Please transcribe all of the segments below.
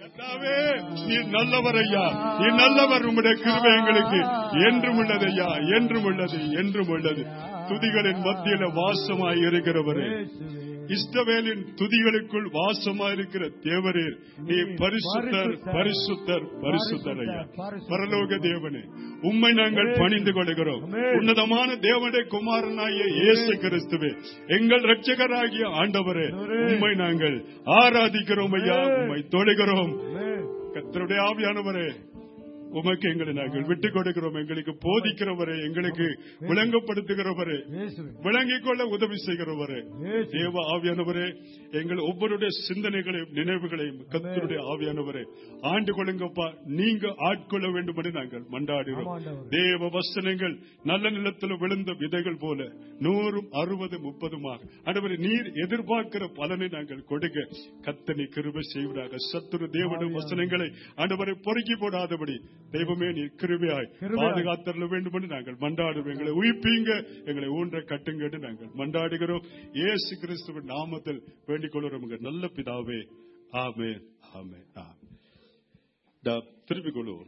கர்த்தாவே நீர் நல்லவர் ஐயா நீர் நல்லவர் உம்முடைய கிருபை எங்களுக்கு என்றும் உள்ளது ஐயா என்றும் உள்ளது என்றும் உள்ளது துதிகளின் மத்தியில வாசமாய் இருக்கிறவரே இஸ்ரவேலின் துதிகளுக்குள் வாசமாயிருக்கிற தேவரே நீ பரிசுத்தர் பரிசுத்தர் பரிசுத்தர் ஐயா பரலோக தேவனே உம்மை நாங்கள் பணிந்து கொள்கிறோம் உன்னதமான தேவனுடைய குமாரனாகிய இயேசு கிறிஸ்துவே எங்கள் இரட்சகராகிய ஆண்டவரே உம்மை நாங்கள் ஆராதிக்கிறோம் ஐயா உம்மை தொழுகிறோம் கர்த்தருடைய ஆவியானவரே உமக்கு எங்களை நாங்கள் விட்டுக் கொடுக்கிறோம் எங்களுக்கு போதிக்கிறவரே எங்களுக்கு விளங்கப்படுத்துகிறவரே விளங்கிக் கொள்ள உதவி செய்கிறவரே தேவ ஆவியானவரே எங்கள் ஒவ்வொருடைய சிந்தனைகளையும் நினைவுகளையும் கத்தருடைய ஆவியானவரே ஆண்டு கொள்ளுங்கப்பா நீங்க ஆட்கொள்ள வேண்டும் என்று நாங்கள் மண்டாடுகிறோம் தேவ வசனங்கள் நல்ல நிலத்தில் விழுந்த விதைகள் போல நூறும் அறுபது முப்பதுமாக ஆண்டவரே நீர் எதிர்பார்க்கிற பலனை நாங்கள் கொடுக்க கத்தனை கிருபை செய்வதாக சத்துரு தேவனும் வசனங்களை ஆண்டவரை பொறுக்கி போடாதபடி தெய்வமே நீர் கிருபையாய் பாதுகாத்தரல வேண்டும் என்று நாங்கள் மண்டாடுவோம் எங்களை உயிர்ப்பீங்க எங்களை ஊன்ற கட்டுங்க என்று நாங்கள் மண்டாடுகிறோம் இயேசு கிறிஸ்துவின் நாமத்தில் வேண்டிக் கொள்கிறோம் உங்க நல்ல பிதாவே ஆமே ஆமே ஆமே திருப்பிக் கொள்வோம்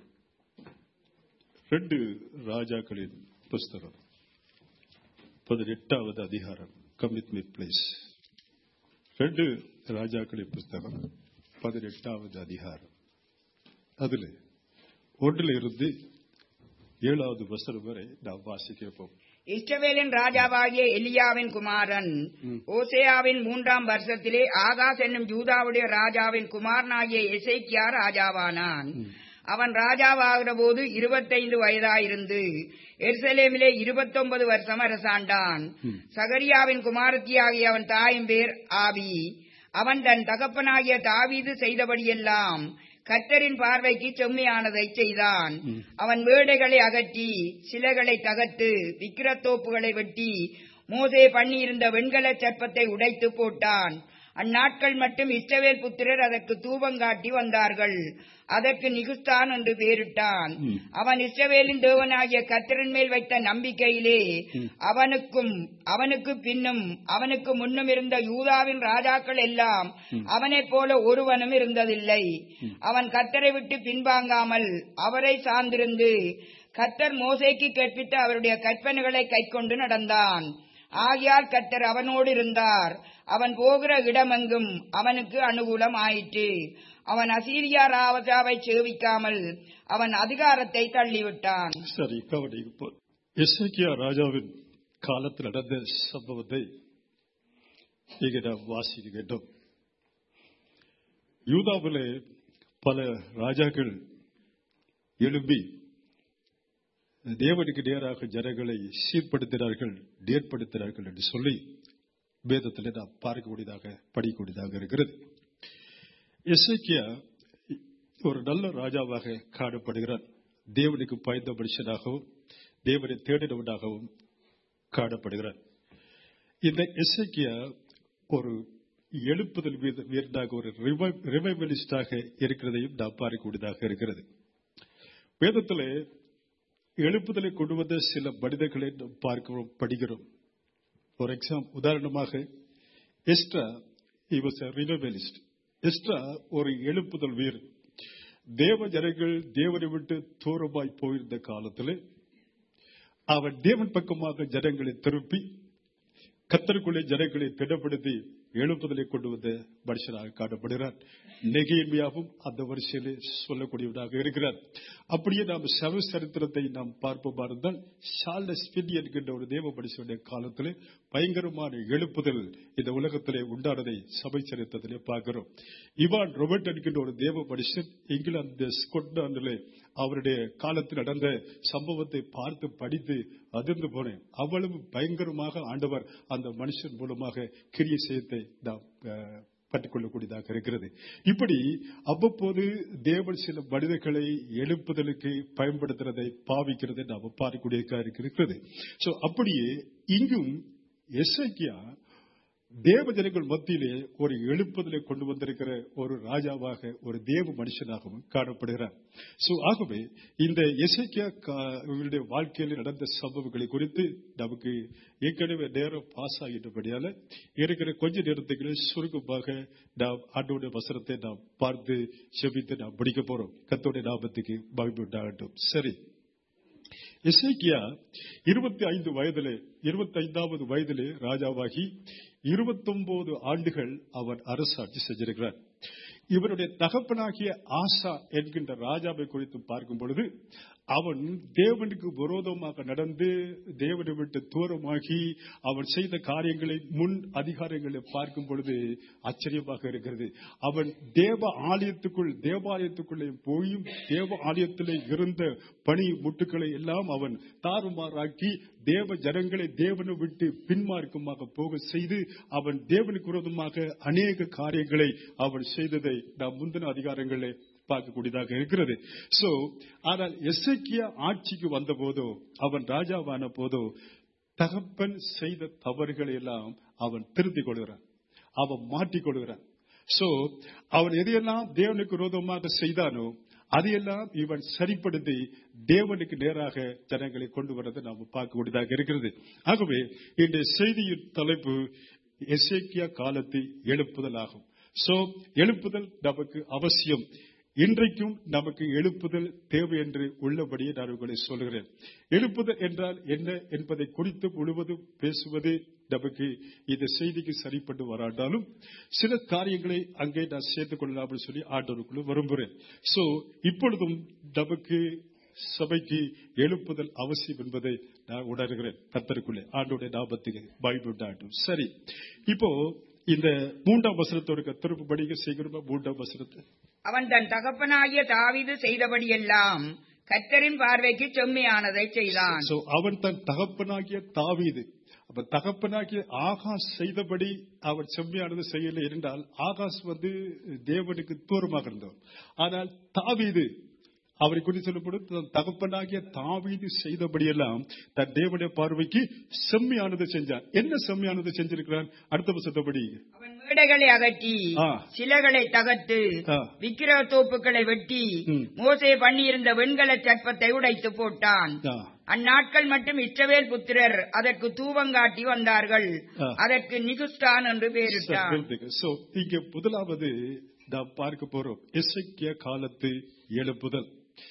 ரெண்டு ராஜாக்களின் புஸ்தகம் பதினெட்டாவது அதிகாரம் கமிட் மீ பிளேஸ் ரெண்டு ராஜாக்களின் புஸ்தகம் பதினெட்டாவது அதிகாரம் அதுல ஒன்றில் இருந்து ஏழாவது வசனம் வரை நாம் வாசிக்கப்போம் இஸ்ரவேலின் ராஜாவாகிய எலியாவின் குமாரன் ஓசேயாவின் மூன்றாம் வருஷத்திலே ஆகாஸ் என்னும் ஜூதாவுடைய ராஜாவின் குமாரனாகிய எசைக்கியா ராஜாவானான் அவன் ராஜாவாகிற போது இருபத்தைந்து வயதாயிருந்து எருசலேமிலே இருபத்தொன்பது வருஷம் அரசாண்டான் சகரியாவின் குமாரத்தியாகிய அவன் தாயின் பேர் ஆபி அவன் தன் தகப்பனாகிய தாவீது செய்தபடியெல்லாம் கர்த்தரின் பார்வைக்கு செம்மையானதை செய்தான் அவன் வேடைகளை அகற்றி சிலைகளை தகர்த்து விக்கிரத்தோப்புகளை வெட்டி மோசே பண்ணியிருந்த வெண்கல சர்ப்பத்தை உடைத்து போட்டான் அந்நாட்கள் மட்டும் இஸ்ரவேல் புத்திரர் அதற்கு தூபங்காட்டி வந்தார்கள் அதற்கு நிகுஸ்தான் என்று பெயரிட்டான் அவன் இஸ்ரவேலின் தேவனாகிய கர்த்தரின் மேல் வைத்த நம்பிக்கையிலே அவனுக்கும் அவனுக்கு பின்னும் அவனுக்கு முன்னும் இருந்த யூதாவின் ராஜாக்கள் எல்லாம் அவனைப் போல ஒருவனும் இருந்ததில்லை அவன் கர்த்தரை விட்டு பின்வாங்காமல் அவரை சார்ந்திருந்து கர்த்தர் மோசைக்கு கற்பித்த அவருடைய கற்பனைகளை கைக்கொண்டு நடந்தான் ஆகியால் கர்த்தர் அவனோடு இருந்தார் அவன் போகிற இடமெங்கும் அவனுக்கு அனுகூலம் ஆயிற்று அவன் அசீரியா ராஜாவை சேவிக்காமல் அவன் அதிகாரத்தை தள்ளிவிட்டான் சரி கவனி இப்போ எஸ்ஐக்கியா ராஜாவின் காலத்தில் நடந்த சம்பவத்தை இங்கே நாம் வாசிக்க வேண்டும் யூதாவிலே பல ராஜாக்கள் எழும்பி தேவனுக்கு நேராக ஜனங்களை சீர்படுத்தினார்கள் நேர்படுத்தினார்கள் என்று சொல்லி வேதத்திலே நாம் பார்க்கக்கூடியதாக படிக்கக்கூடியதாக இருக்கிறது எஸ்ஐக்கியா ஒரு நல்ல ராஜாவாக காணப்படுகிறார் தேவனுக்கு பயந்த மனுஷனாகவும் தேவனை தேடினவனாகவும் காணப்படுகிறார் இந்த எஸ்ஐக்கியா ஒரு எழுப்புதல் வீரனாக ஒரு ரிவைவலிஸ்டாக இருக்கிறதையும் நாம் பார்க்கக்கூடியதாக இருக்கிறது வேதத்திலே எழுப்புதலை கொண்டு வந்த சில மனிதர்களை நாம் பார்க்கிறோம் படிக்கிறோம் ஃபார் எக்ஸாம்பிள் உதாரணமாக Ezra he was a revivalist Ezra ஒரு எழுப்புதல் வீரர் தேவ ஜனங்கள் தேவனை விட்டு தூரமாய் போயிருந்த காலத்தில் அவன் தேவன் பக்கமாக ஜனங்களை திருப்பி கத்தருக்குள்ளே ஜனங்களை திடப்படுத்தி எழுப்புதலை கொண்டு வந்த மனுஷனாக காணப்படுகிறார் நெகியமியாவும் அந்த வரிசையிலே சொல்லக்கூடியவனாக இருக்கிறார் அப்படியே நாம் சவ சரித்திரத்தை நாம் பார்ப்போமா இருந்தால் சார்லஸ் பின் என்கின்ற ஒரு தேவ மனுஷனுடைய காலத்திலே பயங்கரமான எழுப்புதல் இந்த உலகத்திலே உண்டானதை சபை சரித்திரத்திலே பார்க்கிறோம் இவான் ரொபர்ட் என்கின்ற ஒரு தேவ மனுஷன் இங்கிலாந்து ஸ்கொட்லாந்திலே அவருடைய காலத்தில் நடந்த சம்பவத்தை பார்த்து படித்து அதிர்ந்து போனேன் அவ்வளவு பயங்கரமாக ஆண்டவர் அந்த மனுஷன் மூலமாக கிரிய செய்யத்தை நாம் பற்றிக்கொள்ளக்கூடியதாக இருக்கிறது இப்படி அவ்வப்போது தேவன் சில மனிதர்களை எழுப்புதலுக்கு பயன்படுத்துறதை பாவிக்கிறதை நாம் பார்க்கக்கூடியதாக இருக்கிறது சோ அப்படியே இங்கும் எஸ்ஐக்கியா தேவ ஜனங்கள் மத்தியிலே ஒரு எழுப்புதலை கொண்டு வந்திருக்கிற ஒரு ராஜாவாக ஒரு தேவ மனுஷனாகவும் காணப்படுகிறார் சோ ஆகவே இந்த எசைக்கியா இவருடைய வாழ்க்கையில் நடந்த சம்பவங்களை குறித்து நமக்கு ஏற்கனவே நேரம் பாஸ் ஆகிட்டபடியால இருக்கிற கொஞ்ச நேரத்துக்கு சுருக்கமாக நாம் ஆண்டோட வசனத்தை நாம் பார்த்து செபித்து நாம் படிக்க போறோம் கத்தோடைய நாமத்துக்கு மகிழ்வு உண்டாகட்டும் சரி எசேக்கியா இருபத்தி ஐந்து வயதிலே இருபத்தி ஐந்தாவது வயதிலே ராஜாவாகி இருபத்தொன்பது ஆண்டுகள் அவர் அரசாட்சி செஞ்சிருக்கிறார் இவருடைய தகப்பனாகிய ஆசா என்கின்ற ராஜாவை குறித்து பார்க்கும் பொழுது அவன் தேவனுக்கு விரோதமாக நடந்து தேவனை விட்டு தூரமாகி அவன் செய்த காரியங்களை முன் அதிகாரங்களை பார்க்கும் பொழுது ஆச்சரியமாக இருக்கிறது அவன் தேவ ஆலயத்துக்குள் தேவாலயத்துக்குள்ளே போயும் தேவ ஆலயத்திலே இருந்த பணி முட்டுக்களை எல்லாம் அவன் தாறுமாறாக்கி தேவ ஜனங்களை தேவனை விட்டு பின்மார்க்கமாக போக செய்து அவன் தேவனுக்கு விரோதமாக அநேக காரியங்களை அவன் செய்ததை நாம் முந்தின அதிகாரங்களை பார்க்கக்கூடியதாக இருக்கிறது சோ ஆனால் எசக்கியா ஆட்சிக்கு வந்த போதோ அவன் ராஜாவான போதோ தகப்பன் செய்த தவறுகளை எல்லாம் அவன் திருத்திக் கொள்கிறான் அவன் மாற்றிக் கொள்கிறான் சோ அவன் எதையெல்லாம் தேவனுக்கு விரோதமாக செய்தானோ அதையெல்லாம் இவன் சரிப்படுத்தி தேவனுக்கு நேராக ஜனங்களை கொண்டு வரதை நாம் பார்க்கக்கூடியதாக இருக்கிறது ஆகவே இன்றைய செய்தியின் தலைப்பு எசேக்கியா காலத்தை எழுப்புதல் ஆகும் சோ எழுப்புதல் நமக்கு அவசியம் இன்றைக்கும் நமக்கு எழுப்புதல் தேவை என்று உள்ளபடியே நான் உங்களை சொல்கிறேன் எழுப்புதல் என்றால் என்ன என்பதை குறித்து முழுவதும் பேசுவது நமக்கு இந்த செய்திக்கு சரிப்பட்டு வராட்டாலும் சில காரியங்களை அங்கே நான் சேர்த்துக் கொள்ளலாம் சொல்லி ஆண்டோருக்குள்ள விரும்புகிறேன் சோ இப்பொழுதும் நமக்கு சபைக்கு எழுப்புதல் அவசியம் என்பதை நான் உணர்கிறேன் கத்தருக்குள்ளே ஆண்டோடைய ஞாபகத்துக்கு பைபிள் சரி இப்போ இந்த மூன்றாம் வசனத்தோட திருப்பு படிக்க சீக்கிரமா மூன்றாம் வசனத்தை அவன் தன் தகப்பனாகிய தாவீது செய்தபடியெல்லாம் கர்த்தரின் பார்வைக்கு செம்மையானதை செய்தான் சோ அவன் தன் தகப்பனாகிய தாவீது அப்ப தகப்பனாகிய ஆகாஷ் செய்தபடி அவர் செம்மையானது செய்யல என்றால் ஆகாஷ் வந்து தேவனுக்கு தூரமாக இருந்தவர் ஆனால் தாவீது அவரை குறித்து சொல்லப்படும் தன் தகப்பனாகிய தாவீது செய்தபடியெல்லாம் தன் தேவனுடைய பார்வைக்கு செம்மையானது செஞ்சான் என்ன செம்மையானது செஞ்சிருக்கிறான் அடுத்த வசத்தபடி அவன் மேடைகளை அகற்றி ஆ. சிலைகளை தகர்த்து ஆ. விக்கிரக தோப்புகளை வெட்டி ம். மோசே பண்ணியிருந்த வெண்கல சர்ப்பத்தை உடைத்து போட்டான் ஆ, அந்நாட்கள் மட்டும் இஸ்ரவேல் புத்திரர் அதற்கு தூவங்காட்டி வந்தார்கள் ஆ. அதற்கு நிகுஸ்தான் என்று பெயரிட்டான் நிறுத்துங்க. So, இங்க முதலாவது நாம் பார்க்க போறோம் எசக்கிய காலத்து எழுப்புதல்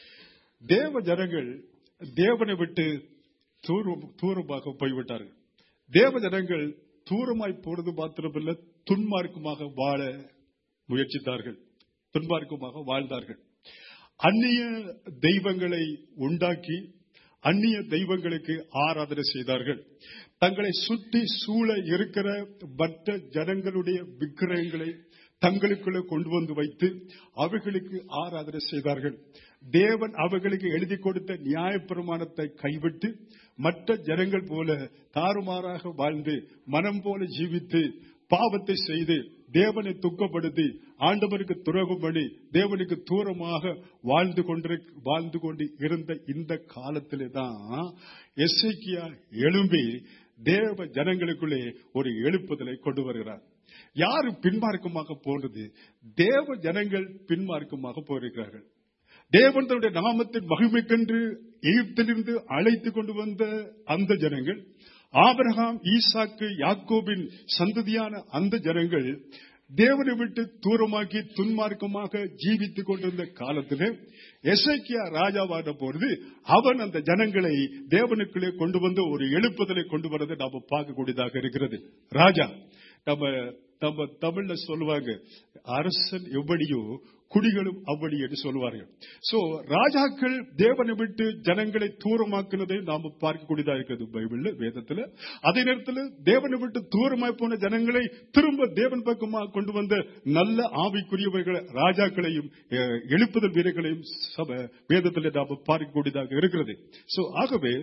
தேவ ஜனங்கள் தேவனை விட்டு தூரம் தூரமாக போய்விட்டார்கள் தேவ ஜனங்கள் தூரமாய் போறது மாத்திரமல்ல துன்மார்க்கமாக வாழ முயற்சித்தார்கள் துன்மார்க்கமாக வாழ்ந்தார்கள் அந்நிய தெய்வங்களை உண்டாக்கி அந்நிய தெய்வங்களுக்கு ஆராதனை செய்தார்கள் தங்களை சுற்றி சூழ இருக்கிற மற்ற ஜனங்களுடைய விக்கிரகங்களை தங்களுக்குள்ள கொண்டு வந்து வைத்து அவர்களுக்கு ஆராதனை செய்தார்கள் தேவன் அவர்களுக்கு எழுதி கொடுத்த நியாயப்பிரமாணத்தை கைவிட்டு மற்ற ஜனங்கள் போல தாறுமாறாக வாழ்ந்து மனம் போல ஜீவித்து பாவத்தை செய்து தேவனை துக்கப்படுத்தி ஆண்டவருக்கு துரோகம் பண்ணி தேவனுக்கு தூரமாக வாழ்ந்து கொண்டு வாழ்ந்து கொண்டு இருந்த இந்த காலத்திலே தான் எஸ்ஐக்கியா எழும்பி தேவ ஜனங்களுக்குள்ளே ஒரு எழுப்புதலை கொண்டு வருகிறார் யாரு பின்மார்க்கமாக போனது தேவ ஜனங்கள் பின்மார்க்கமாக போயிருக்கிறார்கள் தேவன் தன்னுடைய நாமத்தின் மகிமைக்கென்று எகிப்திலிருந்து அழைத்து கொண்டு வந்த அந்த ஜனங்கள் ஆபிரகாம் ஈசாக்கு யாக்கோபின் சந்ததியான அந்த ஜனங்கள் தேவனை விட்டு தூரமாக்கி துன்மார்க்கமாக ஜீவித்துக் கொண்டிருந்த காலத்திலே எசைக்கியா ராஜாவான பொழுது அவன் அந்த ஜனங்களை தேவனுக்குள்ளே கொண்டு வந்து ஒரு எழுப்புதலை கொண்டு வரதை நாம பார்க்கக்கூடியதாக இருக்கிறது ராஜா நம்ம நம்ம தமிழ்ல சொல்லுவாங்க அரசன் எவ்வளியோ குடிகளும் அவ்வளி என்று சொல்லுவார்கள் சோ ராஜாக்கள் தேவனை விட்டு ஜனங்களை தூரமாக்குனதை நாம பார்க்கக்கூடியதா இருக்கிறது பைபிள்ல வேதத்துல அதே நேரத்தில் தேவனை விட்டு தூரமாய் போன ஜனங்களை திரும்ப தேவன் பக்கமாக கொண்டு வந்த நல்ல ஆவிக்குரியவர்கள் ராஜாக்களையும் அஹ், எழுப்புதல் வீரர்களையும் சப வேதத்தில் நாம பார்க்கக்கூடியதாக இருக்கிறது சோ ஆகவே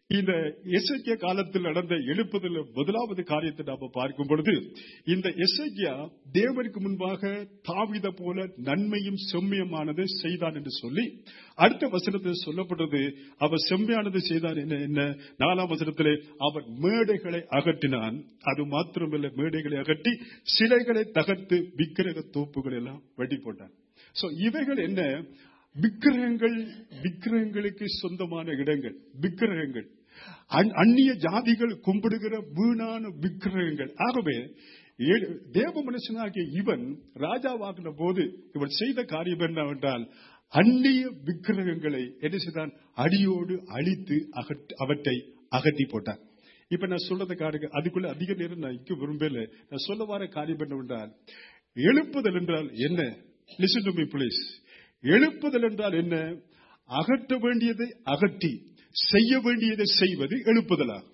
இந்த எசைக்கிய காலத்தில் நடந்த எழுப்புதல் முதலாவது காரியத்தை நாம பார்க்கும் பொழுது இந்த எசைக்கியா தேவனுக்கு முன்பாக தாவித போல நன்மையும் செம்மையுமானது செய்தான் என்று சொல்லி அடுத்த வசனத்தில் சொல்லப்பட்டது அவர் செம்மையானது செய்தான் என்ன என்ன நாலாம் வசனத்திலே அவர் மேடைகளை அகற்றினான் அது மாத்திரமல்ல மேடைகளை அகற்றி சிலைகளை தகர்த்து விக்கிரக தோப்புகள் எல்லாம் வெட்டி போட்டான் சோ இவைகள் என்ன விக்கிரகங்கள் விக்கிரகங்களுக்கு சொந்தமான இடங்கள் விக்கிரகங்கள் அந்- அந்நிய ஜாதிகள் கும்பிடுகிற வீணான விக்கிரகங்கள் ஆகவே ஏ- தேவ மனுஷனாகிய இவன் ராஜாவாகின போது இவன் செய்த காரியம் என்னவென்றால் அந்நிய விக்கிரகங்களை என்ன செய்தான் அடியோடு அழித்து அகற்ற- அவற்றை அகற்றி போட்டான் இப்ப நான் சொல்றத காருங்க அதுக்குள்ள அதிக நேரம் நான் இங்க விரும்பல நான் சொல்ல வர காரியம் என்னவென்றால் எழுப்புதல் என்றால் என்ன லிசன் டு மீ ப்ளீஸ் எழுப்புதல் என்றால் என்ன அகற்ற வேண்டியதை அகற்றி செய்ய வேண்டியதை செய்வது எழுப்புதலாகும்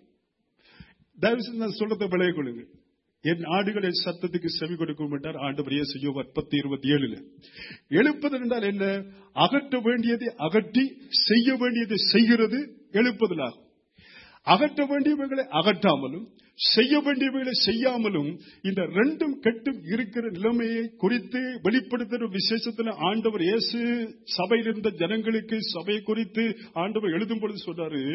தயவு செஞ்சு நான் சொல்றதை விளைய கொள்ளுங்க என் ஆடுகளை சத்தத்துக்கு செவி கொடுக்கும் என்றார் ஆண்டு இயேசு பத்து இருபத்தி ஏழுல எழுப்புதல் என்றால் என்ன அகற்ற வேண்டியதை அகற்றி செய்ய வேண்டியதை செய்கிறது எழுப்புதலாகும் அகற்ற வேண்டியவைகளை அகற்றாமலும் செய்ய வேண்டியவைகளை செய்யாமலும் இந்த ரெண்டும் கெட்டும் இருக்கிற நிலைமையை குறித்து வெளிப்படுத்துகிற விசேஷத்துல ஆண்டவர் இயேசு சபையில் இருந்த ஜனங்களுக்கு சபை குறித்து ஆண்டவர் எழுதும் பொழுது சொல்றாரு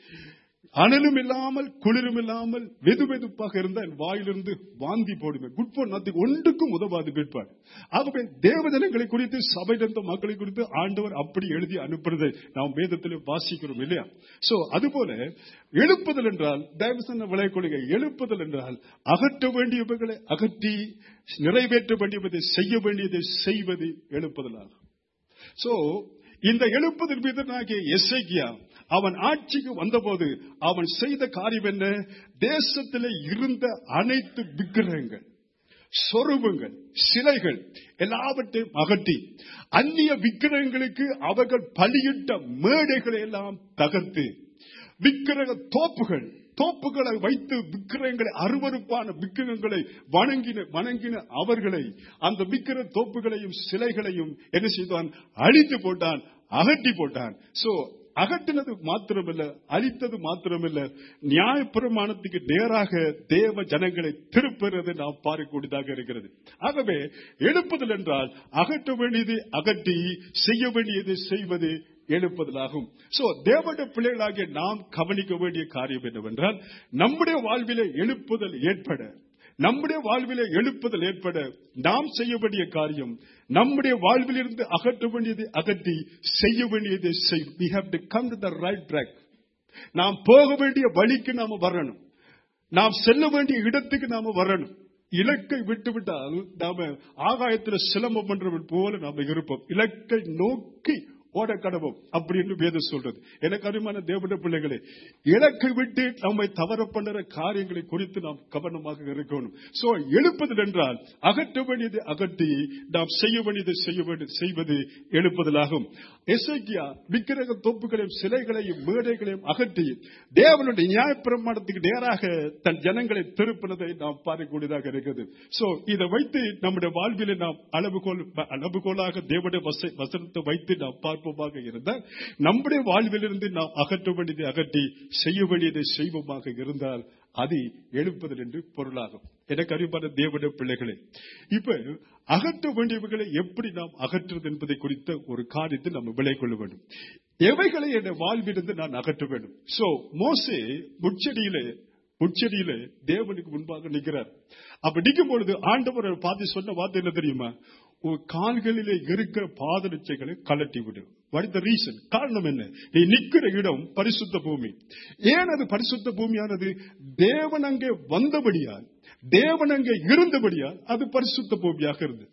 அனலும் இல்லாமல் குளிரும் இல்லாமல் வெது வெதுப்பாக இருந்த என் வாயிலிருந்து வாந்தி போடுமே குட் ஃபார் நத்திங் ஒன்றுக்கும் உதவாது பிற்பாடு ஆகவே தேவஜனங்களை குறித்து சபையில் இருந்த மக்களை குறித்து ஆண்டவர் அப்படி எழுதி அனுப்புறதை நாம் வேதத்தில் வாசிக்கிறோம் இல்லையா சோ அதுபோல எழுப்புதல் என்றால் தயவுசெய்து விளைய கொள்கை எழுப்புதல் என்றால் அகற்ற வேண்டியவைகளை அகற்றி நிறைவேற்ற வேண்டியதை செய்ய வேண்டியதை செய்வது எழுப்புதலாகும் சோ இந்த எழுப்புதல் மீதனாகிய எஸ்ஐக்கியா அவன் ஆட்சிக்கு வந்தபோது அவன் செய்த காரியம் என்ன தேசத்திலே இருந்த அனைத்து விக்கிரகங்கள் சொருபங்கள் சிலைகள் எல்லாவற்றையும் அகற்றி அந்நிய விக்கிரகங்களுக்கு அவர்கள் பலியிட்ட மேடைகளை எல்லாம் தகர்த்து விக்கிரக தோப்புகள் தோப்புகளை வைத்து விக்கிரகங்களை அருவருப்பான விக்கிரகங்களை வணங்கின வணங்கின அவர்களை அந்த விக்கிர தோப்புகளையும் சிலைகளையும் என்ன செய்தான் அழித்து போட்டான் அகற்றி போட்டான் சோ அகற்றினது மாத்திரமல்ல அழித்தது மாத்திரமல்ல நியாயப்பிரமாணத்துக்கு நேராக தேவ ஜனங்களை திருப்புறது நாம் பார்க்கக்கூடியதாக இருக்கிறது ஆகவே எழுப்புதல் என்றால் அகற்ற வேண்டியது அகற்றி செய்ய வேண்டியது செய்வது எழுப்புதலாகும் சோ தேவனுடைய பிள்ளைகளாகிய நாம் கவனிக்க வேண்டிய காரியம் என்னவென்றால் நம்முடைய வாழ்விலே எழுப்புதல் ஏற்பட நம்முடைய வாழ்விலே எழுப்புதல் ஏற்பட நாம் செய்ய வேண்டிய காரியம் நம்முடைய வாழ்வில் இருந்து அகற்ற வேண்டியதை அகற்றி செய்ய வேண்டியதை செய் we have to come to the right track நாம் போக வேண்டிய வழிக்கு நாம வரணும் நாம் செல்ல வேண்டிய இடத்துக்கு நாம வரணும் இலக்கை விட்டுவிட்டால் நாம ஆகாயத்துல சிலம்பம் பண்றவன் போல நாம இருப்போம் இலக்கை நோக்கி ஓட கடவோம் அப்படின்னு வேதம் சொல்றது எனக்கு அருமான தேவட பிள்ளைகளே இலக்கை விட்டு நம்மை தவற பண்ணுற காரியங்களை குறித்து நாம் கவனமாக இருக்கணும் சோ எழுப்புதல் என்றால் அகற்ற வேண்டியது அகற்றி நாம் செய்ய வேண்டியது செய்ய வேண்டியது செய்வது எழுப்புதலாகும் எசைக்கியா விக்கிரக தோப்புகளையும் சிலைகளையும் மேடைகளையும் அகற்றி தேவனுடைய நியாயப்பிரமாணத்துக்கு நேராக தன் ஜனங்களை திருப்பினதை நாம் பார்க்கக்கூடியதாக இருக்கிறது சோ இதை வைத்து நம்முடைய வாழ்விலே நாம் அளவுகோல் அளவுகோலாக தேவனுடைய வச- வசனத்தை வைத்து நாம் பார்ப்போமாக இருந்தால் நம்முடைய வாழ்விலிருந்து நாம் அகற்ற வேண்டியதை அகற்றி செய்ய வேண்டியதை செய்வோமாக இருந்தால் அது எழுப்புதல் என்று பொருளாகும் எனக்கு அறிவான தேவனுடைய பிள்ளைகளே இப்ப அகற்ற வேண்டியவைகளை எப்படி நாம் அகற்றுவது என்பதை குறித்த ஒரு காரியத்தை நம்ம விலை கொள்ள வேண்டும் எவைகளை என் வாழ்விலிருந்து நான் அகற்ற வேண்டும் சோ மோசே முச்செடியிலே முச்செடியிலே தேவனுக்கு முன்பாக நிற்கிறார் அப்ப நிற்கும் பொழுது ஆண்டவர் அவரை பார்த்து சொன்ன வார்த்தை என்ன தெரியுமா உன் கால்களிலே இருக்கிற பாதரட்சைகளை கலட்டி விடு வாட் த ரீசன் காரணம் என்ன நீ நிற்கிற இடம் பரிசுத்த பூமி ஏன் அது பரிசுத்த பூமியானது தேவன் அங்கே வந்தபடியால் தேவன் அங்கே இருந்தபடியால் அது பரிசுத்த பூமியாக இருந்தது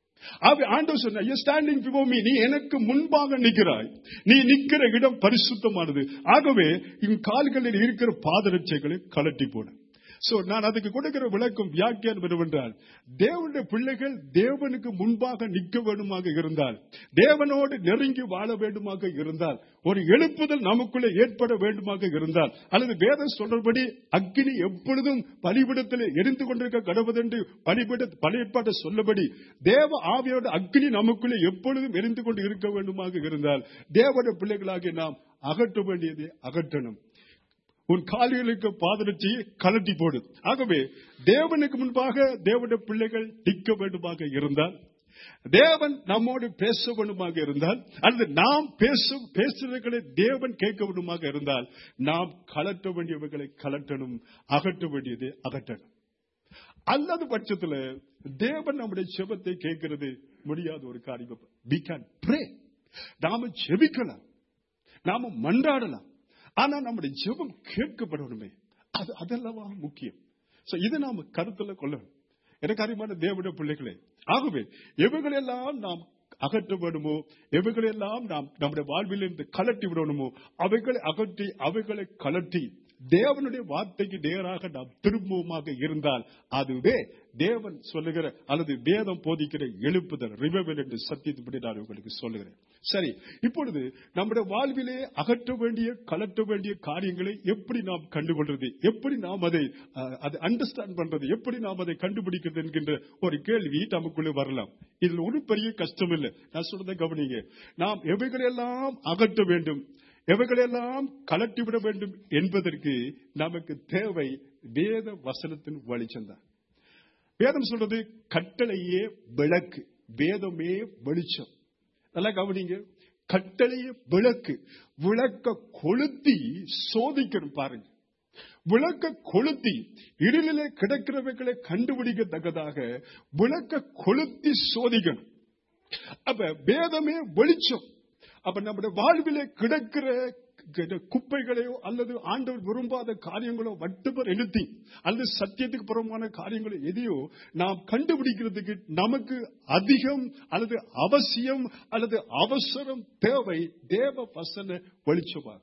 ஆக ஆண்டவர் சொன்ன "You standing before me நீ எனக்கு முன்பாக நிற்கிறாய் நீ நிற்கிற இடம் பரிசுத்தமானது ஆகவே உன் கால்களில் இருக்கிற பாதரட்சைகளை கலட்டி போடு சோ நான் அதுக்கு கொடுக்கிற விளக்கம் வியாக்கியானம் என்னவென்றால் தேவனுடைய பிள்ளைகள் தேவனுக்கு முன்பாக நிற்க வேண்டுமாக இருந்தால் தேவனோடு நெருங்கி வாழ வேண்டுமாக இருந்தால் ஒரு எழுப்புதல் நமக்குள்ளே ஏற்பட வேண்டுமாக இருந்தால் அல்லது வேதம் சொல்றபடி அக்கினி எப்பொழுதும் பலிபிடத்தில் எரிந்து கொண்டிருக்க கடவுதென்று பலிபிட பலிப்பாட்ட சொல்லபடி தேவ ஆவியோட அக்கினி நமக்குள்ளே எப்பொழுதும் எரிந்து கொண்டு இருக்க வேண்டுமாக இருந்தால் தேவனுடைய பிள்ளைகளாகிய நாம் அகற்ற வேண்டியதை அகற்றணும் உன் கால்களுக்கு பாதரட்சியை கலட்டி போடு ஆகவே தேவனுக்கு முன்பாக தேவனுடைய பிள்ளைகள் நிற்க வேண்டுமாக இருந்தால் தேவன் நம்மோடு பேச வேண்டுமாக இருந்தால் அல்லது நாம் பேசும் பேசுறதுகளை தேவன் கேட்க வேண்டுமாக இருந்தால் நாம் கலட்ட வேண்டியவர்களை கலட்டணும் அகற்ற வேண்டியதை அகற்றணும் அல்லது பட்சத்துல தேவன் நம்முடைய செபத்தை கேட்கிறது முடியாத ஒரு காரியம் we can pray நாம ஜெபிக்கலாம் நாம மன்றாடலாம் ஆனா நம்முடைய ஜெபம் கேட்கப்படணுமே அது அதல்லவா முக்கியம் So, இதை நாம கருத்துல கொள்ளணும் எனக்கு அறிமான தேவனுடைய பிள்ளைகளே ஆகவே எவைகளெல்லாம் நாம் அகற்ற வேணுமோ எவைகளெல்லாம் நாம் நம்முடைய வாழ்வில் இருந்து கலட்டி விடணுமோ அவைகளை அகற்றி அவைகளை கலட்டி தேவனுடைய வார்த்தைக்கு நேராக நாம் திரும்புவமாக இருந்தால் அதுவே தேவன் சொல்லுகிற அல்லது வேதம் போதிக்கிற எழுப்புதல் ரிவல் என்று சத்தியத்துப்படி நான் உங்களுக்கு சொல்லுகிறேன் சரி இப்பொழுது நம்முடைய வாழ்விலே அகற்ற வேண்டிய கலட்ட வேண்டிய காரியங்களை எப்படி நாம் கண்டுகொள்றது எப்படி நாம் அதை அஹ், அதை அண்டர்ஸ்டாண்ட் பண்றது எப்படி நாம் அதை கண்டுபிடிக்கிறது என்கின்ற ஒரு கேள்வி நமக்குள்ளே வரலாம் இதில் ஒரு பெரிய கஷ்டம் இல்லை நான் சொல்றதை கவனிங்க நாம் எவைகளெல்லாம் அகற்ற வேண்டும் எவைகளெல்லாம் கலட்டிவிட வேண்டும் என்பதற்கு நமக்கு தேவை வேத வசனத்தின் வெளிச்சம்தான் வேதம் சொல்றது கட்டளையே விளக்கு வேதமே வெளிச்சம் நல்லா கவனிங்க கட்டளையே விளக்கு விளக்க கொளுத்தி சோதிக்கணும் பாருங்க விளக்க கொளுத்தி இருளிலே கிடக்கிறவைகளை கண்டுபிடிக்கத்தக்கதாக விளக்க கொளுத்தி சோதிக்கணும் அப்ப வேதமே வெளிச்சம் அப்ப நம்முடைய வாழ்விலே கிடக்கிற க- குப்பைகளையோ அல்லது ஆண்டவர் விரும்பாத காரியங்களோ வட்டுவர் எழுத்தி அல்லது சத்தியத்துக்கு புறமான காரியங்களோ எதையோ நாம் கண்டுபிடிக்கிறதுக்கு நமக்கு அதிகம் அல்லது அவசியம் அல்லது அவசரம் தேவை தேவ வசன வெளிச்சமாக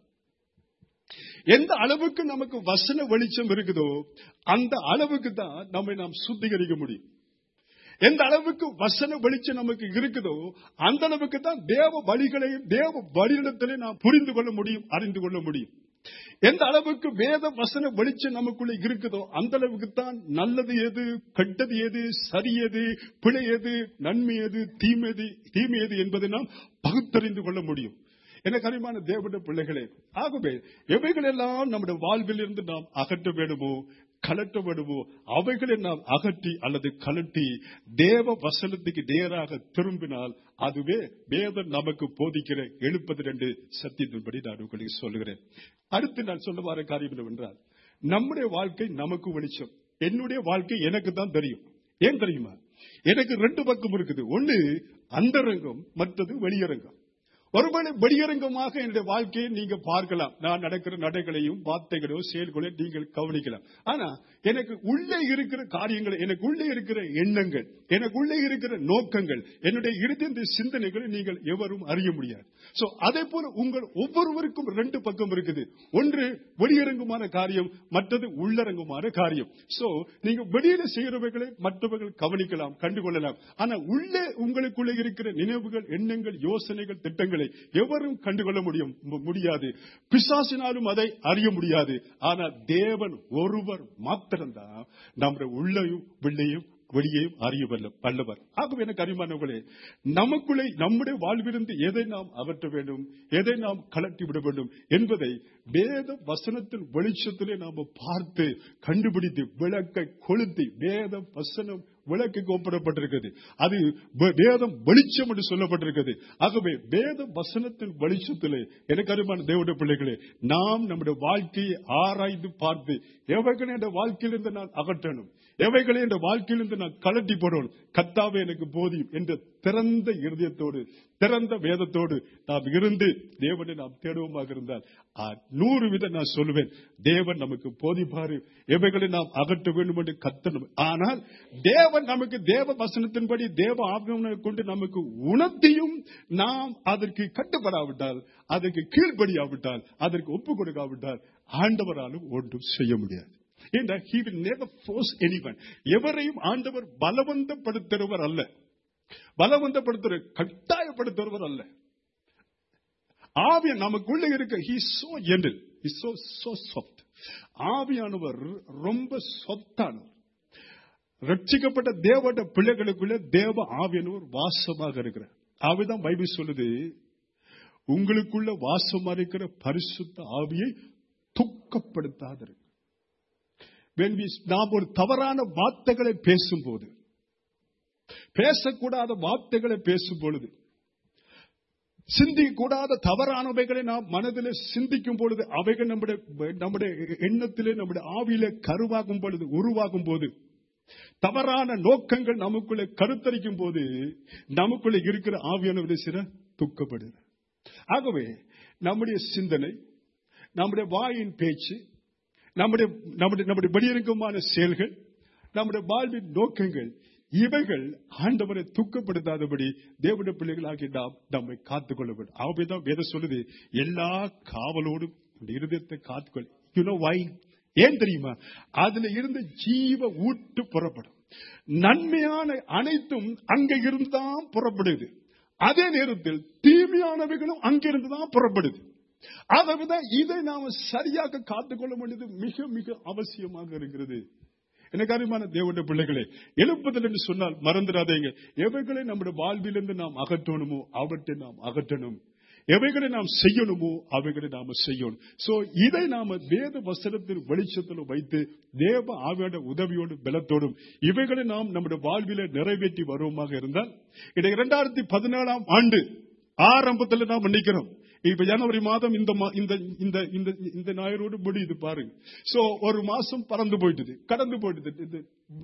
எந்த அளவுக்கு நமக்கு வசன வெளிச்சம் இருக்குதோ அந்த அளவுக்கு தான் நம்மை நாம் சுத்திகரிக்க முடியும் எந்த அளவுக்கு வசன வெளிச்சம் நமக்கு இருக்குதோ அந்த அளவுக்கு தான் தேவ வழிகளையும் தேவ வழியிடத்திலே நாம் புரிந்து கொள்ள முடியும் அறிந்து கொள்ள முடியும் எந்த அளவுக்கு வேத வசன வெளிச்சம் நமக்குள்ள இருக்குதோ அந்த அளவுக்கு தான் நல்லது எது கெட்டது எது சரி எது பிழை எது நன்மை எது தீமை தீமை எது என்பதை நாம் பகுத்தறிந்து கொள்ள முடியும் எனக்கு அறிமான தேவனுடைய பிள்ளைகளே ஆகவே எவைகளெல்லாம் நம்முடைய வாழ்வில் இருந்து நாம் அகற்ற வேண்டுமோ கலட்ட வேண்டுமோ அவைகளை நாம் அகற்றி அல்லது கலட்டி தேவ வசனத்துக்கு நேராக திரும்பினால் அதுவே வேதம் நமக்கு போதிக்கிற எழுப்பது ரெண்டு சத்தியத்தின்படி நான் உங்களுக்கு சொல்லுகிறேன் அடுத்து நான் சொல்ல வர காரியம் என்னவென்றால் நம்முடைய வாழ்க்கை நமக்கு வெளிச்சம் என்னுடைய வாழ்க்கை எனக்கு தான் தெரியும் ஏன் தெரியுமா எனக்கு ரெண்டு பக்கம் இருக்குது ஒண்ணு அந்தரங்கம் மற்றது வெளியரங்கம் ஒருவேளை வெளியரங்கமாக என்னுடைய வாழ்க்கையை நீங்க பார்க்கலாம் நான் நடக்கிற நடைகளையும் வார்த்தைகளையோ செயல்களையும் நீங்கள் கவனிக்கலாம் ஆனா எனக்கு உள்ளே இருக்கிற காரியங்கள் எனக்கு உள்ளே இருக்கிற எண்ணங்கள் எனக்கு உள்ளே இருக்கிற நோக்கங்கள் என்னுடைய இருந்த சிந்தனைகளை நீங்கள் எவரும் அறிய முடியாது சோ அதே போல உங்கள் ஒவ்வொருவருக்கும் ரெண்டு பக்கம் இருக்குது ஒன்று வெளியரங்கமான காரியம் மற்றது உள்ளரங்கமான காரியம் சோ நீங்க வெளியில செய்கிறவைகளை மற்றவர்கள் கவனிக்கலாம் கண்டுகொள்ளலாம் ஆனா உள்ளே உங்களுக்குள்ளே இருக்கிற நினைவுகள் எண்ணங்கள் யோசனைகள் திட்டங்களை எவரும் கண்டுகொள்ள முடியும் மு- முடியாது பிசாசினாலும் அதை அறிய முடியாது ஆனா தேவன் ஒருவர் மாத்திரம்தான் நம்முடைய உள்ளையும் வெள்ளையும் வெளியையும் அறிய வல்ல- வல்லவர் ஆகவே எனக்கு அறிமானவர்களே நமக்குள்ளே நம்முடைய வாழ்விலிருந்து எதை நாம் அகற்ற வேண்டும் எதை நாம் கலட்டி விட வேண்டும் என்பதை வேத வசனத்தின் வெளிச்சத்திலே நாம பார்த்து கண்டுபிடித்து விளக்கை கொளுத்தி வேத வசனம் விளக்கு ஒப்பிடப்பட்டிருக்கிறது அது வே- வேதம் வெளிச்சம் என்று சொல்லப்பட்டிருக்கிறது ஆகவே வேத வசனத்தின் வெளிச்சத்திலே எனக்கு அருமான தேவனுடைய பிள்ளைகளே நாம் நம்முடைய வாழ்க்கையை ஆராய்ந்து பார்த்து எவைகளை என்ற வாழ்க்கையிலிருந்து நான் அகற்றணும் எவைகளை என்ற வாழ்க்கையிலிருந்து நான் கலட்டி போடணும் கத்தாவே எனக்கு போதியும் என்ற திறந்த இருதயத்தோடு திறந்த வேதத்தோடு நாம் இருந்து தேவனை நாம் தேடுவோமாக இருந்தால் ஆ, நூறு விதம் நான் சொல்லுவேன் தேவன் நமக்கு போதிப்பாரு எவைகளை நாம் அகற்ற வேண்டும் என்று கத்தணும் ஆனால் தேவன் நமக்கு தேவ வசனத்தின்படி தேவ ஆகமனை கொண்டு நமக்கு உணர்த்தியும் நாம் அதற்கு கட்டுப்படாவிட்டால் அதற்கு கீழ்ப்படியாவிட்டால் அதற்கு ஒப்பு கொடுக்காவிட்டால் ஆண்டவராலும் ஒன்றும் செய்ய முடியாது ஏன்னா he will never force anyone எவரையும் ஆண்டவர் பலவந்தப்படுத்துறவர் அல்ல பலவந்தப்படுத்துற கட்டாயப்படுத்துறவர் அல்ல ஆவியன் நமக்குள்ள இருக்க he is so gentle he is so so soft ஆவியானவர் ரொம்ப சொத்தானவர் ரட்சிக்கப்பட்ட தேவட பிள்ளைகளுக்குள்ள தேவ ஆவியானவர் வாசமாக இருக்கிறார் ஆவிதான் பைபிள் சொல்லுது உங்களுக்குள்ள வாசமா இருக்கிற பரிசுத்த ஆவியை துக்கப்படுத்தாதிரு When we- நாம் ஒரு தவறான வார்த்தைகளை பேசும்போது பேசக்கூடாத வார்த்தைகளை பேசும் பொழுது சிந்திக்கூடாத தவறானவைகளை நாம் மனதிலே சிந்திக்கும் பொழுது அவைகள் நம்முடைய நம்முடைய எண்ணத்திலே நம்முடைய ஆவியிலே கருவாகும் பொழுது உருவாகும் போது தவறான நோக்கங்கள் நமக்குள்ளே கருத்தரிக்கும் போது நமக்குள்ளே இருக்கிற ஆவியானவரை சில துக்கப்படுது ஆகவே நம்முடைய சிந்தனை நம்முடைய வாயின் பேச்சு நம்முடைய நம்முடைய நம்முடைய வெளியரங்கமான செயல்கள் நம்முடைய வாழ்வின் நோக்கங்கள் இவைகள் ஆண்டவரை துக்கப்படுத்தாதபடி தேவனுடைய பிள்ளைகளாகி நாம் நம்மை காத்துக்கொள்ள வேண்டும் ஆகவேதான் வேதம் சொல்லுது எல்லா காவலோடும் உன்னுடைய இருதயத்தை காத்துக்கொள் யூ நோ வை ஏன் தெரியுமா அதுல இருந்து ஜீவ ஊட்டு புறப்படும் நன்மையான அனைத்தும் அங்க இருந்துதான் புறப்படுது அதே நேரத்தில் தீமையானவைகளும் அங்கிருந்து தான் புறப்படுது ஆகவேதான் இதை நாம சரியாக காத்துக்கொள்ள வேண்டியது மிக மிக அவசியமாக இருக்கிறது எனக்கு அருமையான தேவனுடைய பிள்ளைகளே எழுப்புதல் என்று சொன்னால் மறந்துடாதீங்க எவைகளை நம்முடைய வாழ்விலிருந்து நாம் அகற்றணுமோ அவற்றை நாம் அகற்றணும் எவைகளை நாம் செய்யணுமோ அவைகளை நாம செய்யணும் சோ இதை நாம வேத வசனத்தின் வெளிச்சத்தில் வைத்து தேவ ஆவியோட உதவியோடு பலத்தோடும் இவைகளை நாம் நம்முடைய வாழ்வில நிறைவேற்றி வருவோமாக இருந்தால் இதை இரண்டாயிரத்தி பதினேழாம் ஆண்டு ஆரம்பத்தில் நாம் நினைக்கிறோம் இப்ப ஜனவரி மாதம் இந்த மா- இந்த இந்த இந்த இந்த ஞாயிறோடு முடியுது பாருங்க சோ ஒரு மாசம் பறந்து போயிட்டது கடந்து போயிட்டது இந்த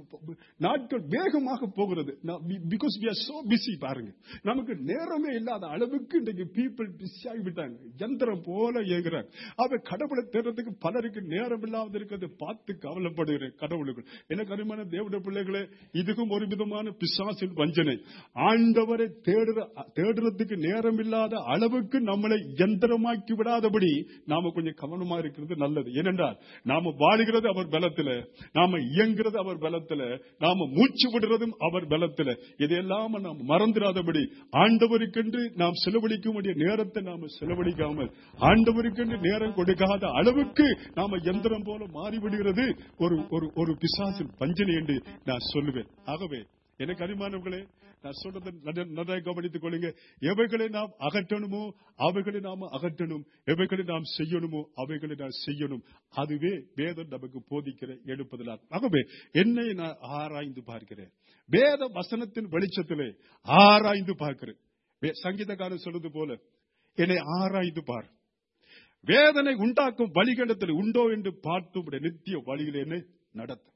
நாட்கள் வேகமாக போகிறது because we are so busy பாருங்க நமக்கு நேரமே இல்லாத அளவுக்கு இன்றைக்கு பீப்புள் பிஸி ஆகிவிட்டாங்க யந்திரம் போல இயங்குறாங்க அவ கடவுளை தேடுறதுக்கு பலருக்கு நேரம் இல்லாத இருக்கிறது பார்த்து கவலைப்படுகிறேன் கடவுளுக்கு எனக்கு அருமையான தேவட பிள்ளைகளே இதுக்கும் ஒரு விதமான பிசாசின் வஞ்சனை ஆண்டவரை தேடுற தேடுறதுக்கு நேரம் இல்லாத அளவுக்கு நம்மளை யந்திரமாக்கி விடாதபடி நாம கொஞ்சம் கவனமா இருக்கிறது நல்லது ஏனென்றால் நாம வாழுகிறது அவர் பலத்துல நாம இயங்குறது அவர் பலத்துல நாம மூச்சு விடுறதும் அவர் பலத்துல இதையெல்லாம் நாம் மறந்துடாதபடி ஆண்டவருக்கென்று நாம் செலவழிக்க வேண்டிய நேரத்தை நாம செலவழிக்காமல் ஆண்டவருக்கென்று நேரம் கொடுக்காத அளவுக்கு நாம யந்திரம் போல மாறிவிடுகிறது ஒரு ஒரு ஒரு பிசாசின் பஞ்சனை என்று நான் சொல்லுவேன் ஆகவே எனக்கு அரிமானவர்களே நான் சொல்றதை நட- நன்றாக கவனித்துக் கொள்ளுங்க எவைகளை நாம் அகற்றணுமோ அவைகளை நாம் அகற்றணும் எவைகளை நாம் செய்யணுமோ அவைகளை நாம் செய்யணும் அதுவே வேதம் நமக்கு போதிக்கிற எழுப்புதலால் ஆகவே என்னை நான் ஆராய்ந்து பார்க்கிறேன் வேத வசனத்தின் வெளிச்சத்திலே ஆராய்ந்து பார்க்கிறேன் வே- சங்கீதக்காரன் சொல்றது போல என்னை ஆராய்ந்து பார் வேதனை உண்டாக்கும் வழிகளிடத்தில் உண்டோ என்று பார்த்து உம்முடைய நித்திய வழியில் என்னை நடத்தும்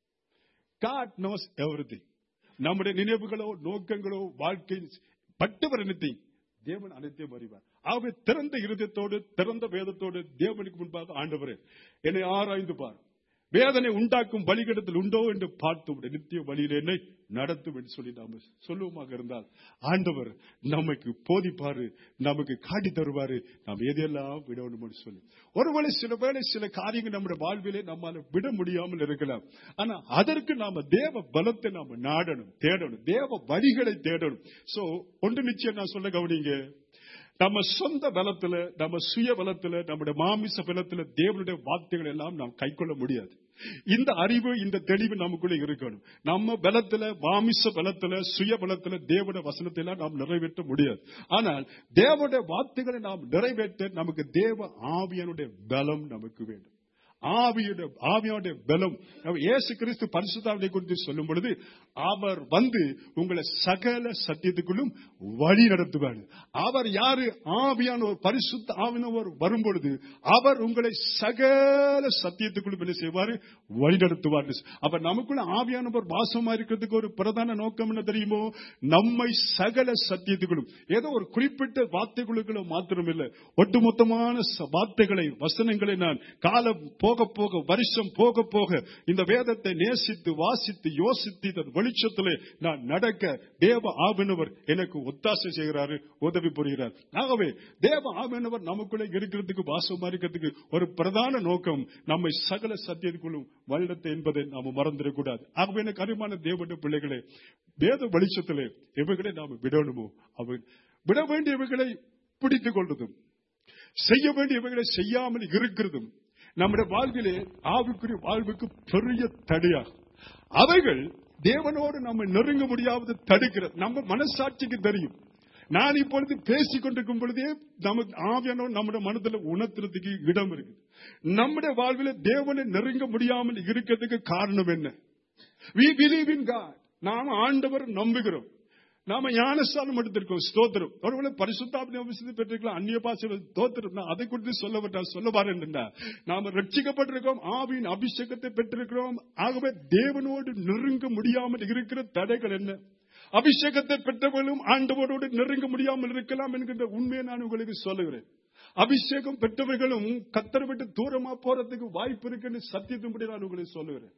காட் நோஸ் எவ்ரிதிங் நம்முடைய நினைவுகளோ நோக்கங்களோ வாழ்க்கை பட்டவர் anything தேவன் அனைத்தையும் அறிவார் ஆகவே திறந்த இருதயத்தோடு திறந்த வேதத்தோடு தேவனுக்கு முன்பாக ஆண்டவரே என்னை ஆராய்ந்து பார் வேதனை உண்டாக்கும் வழிகிடத்தில் உண்டோ என்று பார்த்து உம்முடைய நித்திய வழியில் என்னை நடத்தும் என்று சொல்லி நாம சொல்லுவோமாக இருந்தால் ஆண்டவர் நமக்கு போதிப்பாரு நமக்கு காட்டி தருவாரு நாம் எதையெல்லாம் விடணும்னு சொல்லி ஒருவேளை சில வேளை சில காரியங்கள் நம்முடைய வாழ்விலே நம்மால விட முடியாமல் இருக்கலாம் ஆனா அதற்கு நாம தேவ பலத்தை நாம நாடணும் தேடணும் தேவ வழிகளை தேடணும் சோ ஒன்று நிச்சயம் நான் சொல்ல கவனிங்க நம்ம சொந்த பலத்துல நம்ம சுய பலத்துல நம்முடைய மாமிச பலத்துல தேவனுடைய வார்த்தைகள் எல்லாம் நாம் கைக்கொள்ள முடியாது இந்த அறிவு இந்த தெளிவு நமக்குள்ள இருக்கணும் நம்ம பலத்துல மாமிச பலத்துல சுய பலத்துல தேவனுடைய வசனத்தை எல்லாம் நாம் நிறைவேற்ற முடியாது ஆனால் தேவனுடைய வார்த்தைகளை நாம் நிறைவேற்ற நமக்கு தேவ ஆவியனுடைய பலம் நமக்கு வேண்டும் ஆவியுடைய ஆவியோடைய பலம் நம்ம இயேசு கிறிஸ்து பரிசுத்தாவினை குறித்து சொல்லும் பொழுது அவர் வந்து உங்களை சகல சத்தியத்துக்குள்ளும் வழி நடத்துவார் அவர் யாரு ஆவியான ஒரு பரிசுத்த ஆவினவர் வரும் பொழுது அவர் உங்களை சகல சத்தியத்துக்குள்ளும் என்ன செய்வாரு வழி நடத்துவார் அப்ப நமக்குள்ள ஆவியானவர் வாசமா இருக்கிறதுக்கு ஒரு பிரதான நோக்கம் என்ன தெரியுமோ நம்மை சகல சத்தியத்துக்குள்ளும் ஏதோ ஒரு குறிப்பிட்ட வார்த்தைகளுக்குள்ள மாத்திரம் இல்லை ஒட்டுமொத்தமான ச- வார்த்தைகளை வசனங்களை நான் காலம் போக போக வருஷம் போக போக இந்த வேதத்தை நேசித்து வாசித்து யோசித்து இதன் வெளிச்சத்திலே நான் நடக்க தேவ ஆவினவர் எனக்கு ஒத்தாசை செய்கிறாரு உதவி புரிகிறார் ஆகவே தேவ ஆவினவர் நமக்குள்ளே இருக்கிறதுக்கு வாசமா இருக்கிறதுக்கு ஒரு பிரதான நோக்கம் நம்மை சகல சத்தியத்துக்குள்ளும் வல்லத்தை என்பதை நாம மறந்துடக்கூடாது ஆகவே எனக்கு அருமான தேவனுடைய பிள்ளைகளே வேத வெளிச்சத்திலே எவைகளை நாம விடணுமோ அவை விட வேண்டியவைகளை பிடித்துக் கொள்வதும் செய்ய வேண்டியவைகளை செய்யாமல் இருக்கிறதும் நம்முடைய வாழ்விலே ஆவிக்குரிய வாழ்வுக்கு பெரிய தடையாகும் அவைகள் தேவனோடு நம்ம நெருங்க முடியாவது தடுக்கிறது நம்ம மனசாட்சிக்கு தெரியும் நான் இப்பொழுது பேசிக் கொண்டிருக்கும் பொழுதே நமக்கு ஆவியானவர் நம்முடைய மனதில் உணர்த்துறதுக்கு இடம் இருக்கு நம்முடைய வாழ்வில் தேவனை நெருங்க முடியாமல் இருக்கிறதுக்கு காரணம் என்ன we believe in God நாம் ஆண்டவர் நம்புகிறோம் நாம ஞானஸ்தானம் எடுத்திருக்கோம் ஸ்தோத்திரம் ஒருவேளை பரிசுத்தாபின் அவசியத்தை பெற்றிருக்கலாம் அந்நிய பாசையில் ஸ்தோத்திரம் நான் அதை குறித்து சொல்ல விட்டா சொல்ல பாருன்னா நாம ரட்சிக்கப்பட்டிருக்கோம் ஆவியின் அபிஷேகத்தை பெற்றிருக்கிறோம் ஆகவே தேவனோடு நெருங்க முடியாமல் இருக்கிற தடைகள் என்ன அபிஷேகத்தை பெற்றவர்களும் ஆண்டவரோடு நெருங்க முடியாமல் இருக்கலாம் என்கின்ற உண்மையை நான் உங்களுக்கு சொல்லுகிறேன் அபிஷேகம் பெற்றவர்களும் கத்தரை விட்டு தூரமா போறதுக்கு வாய்ப்பு இருக்குன்னு சத்தியத்தின்படி நான் உங்களுக்கு சொல்லுகிறேன்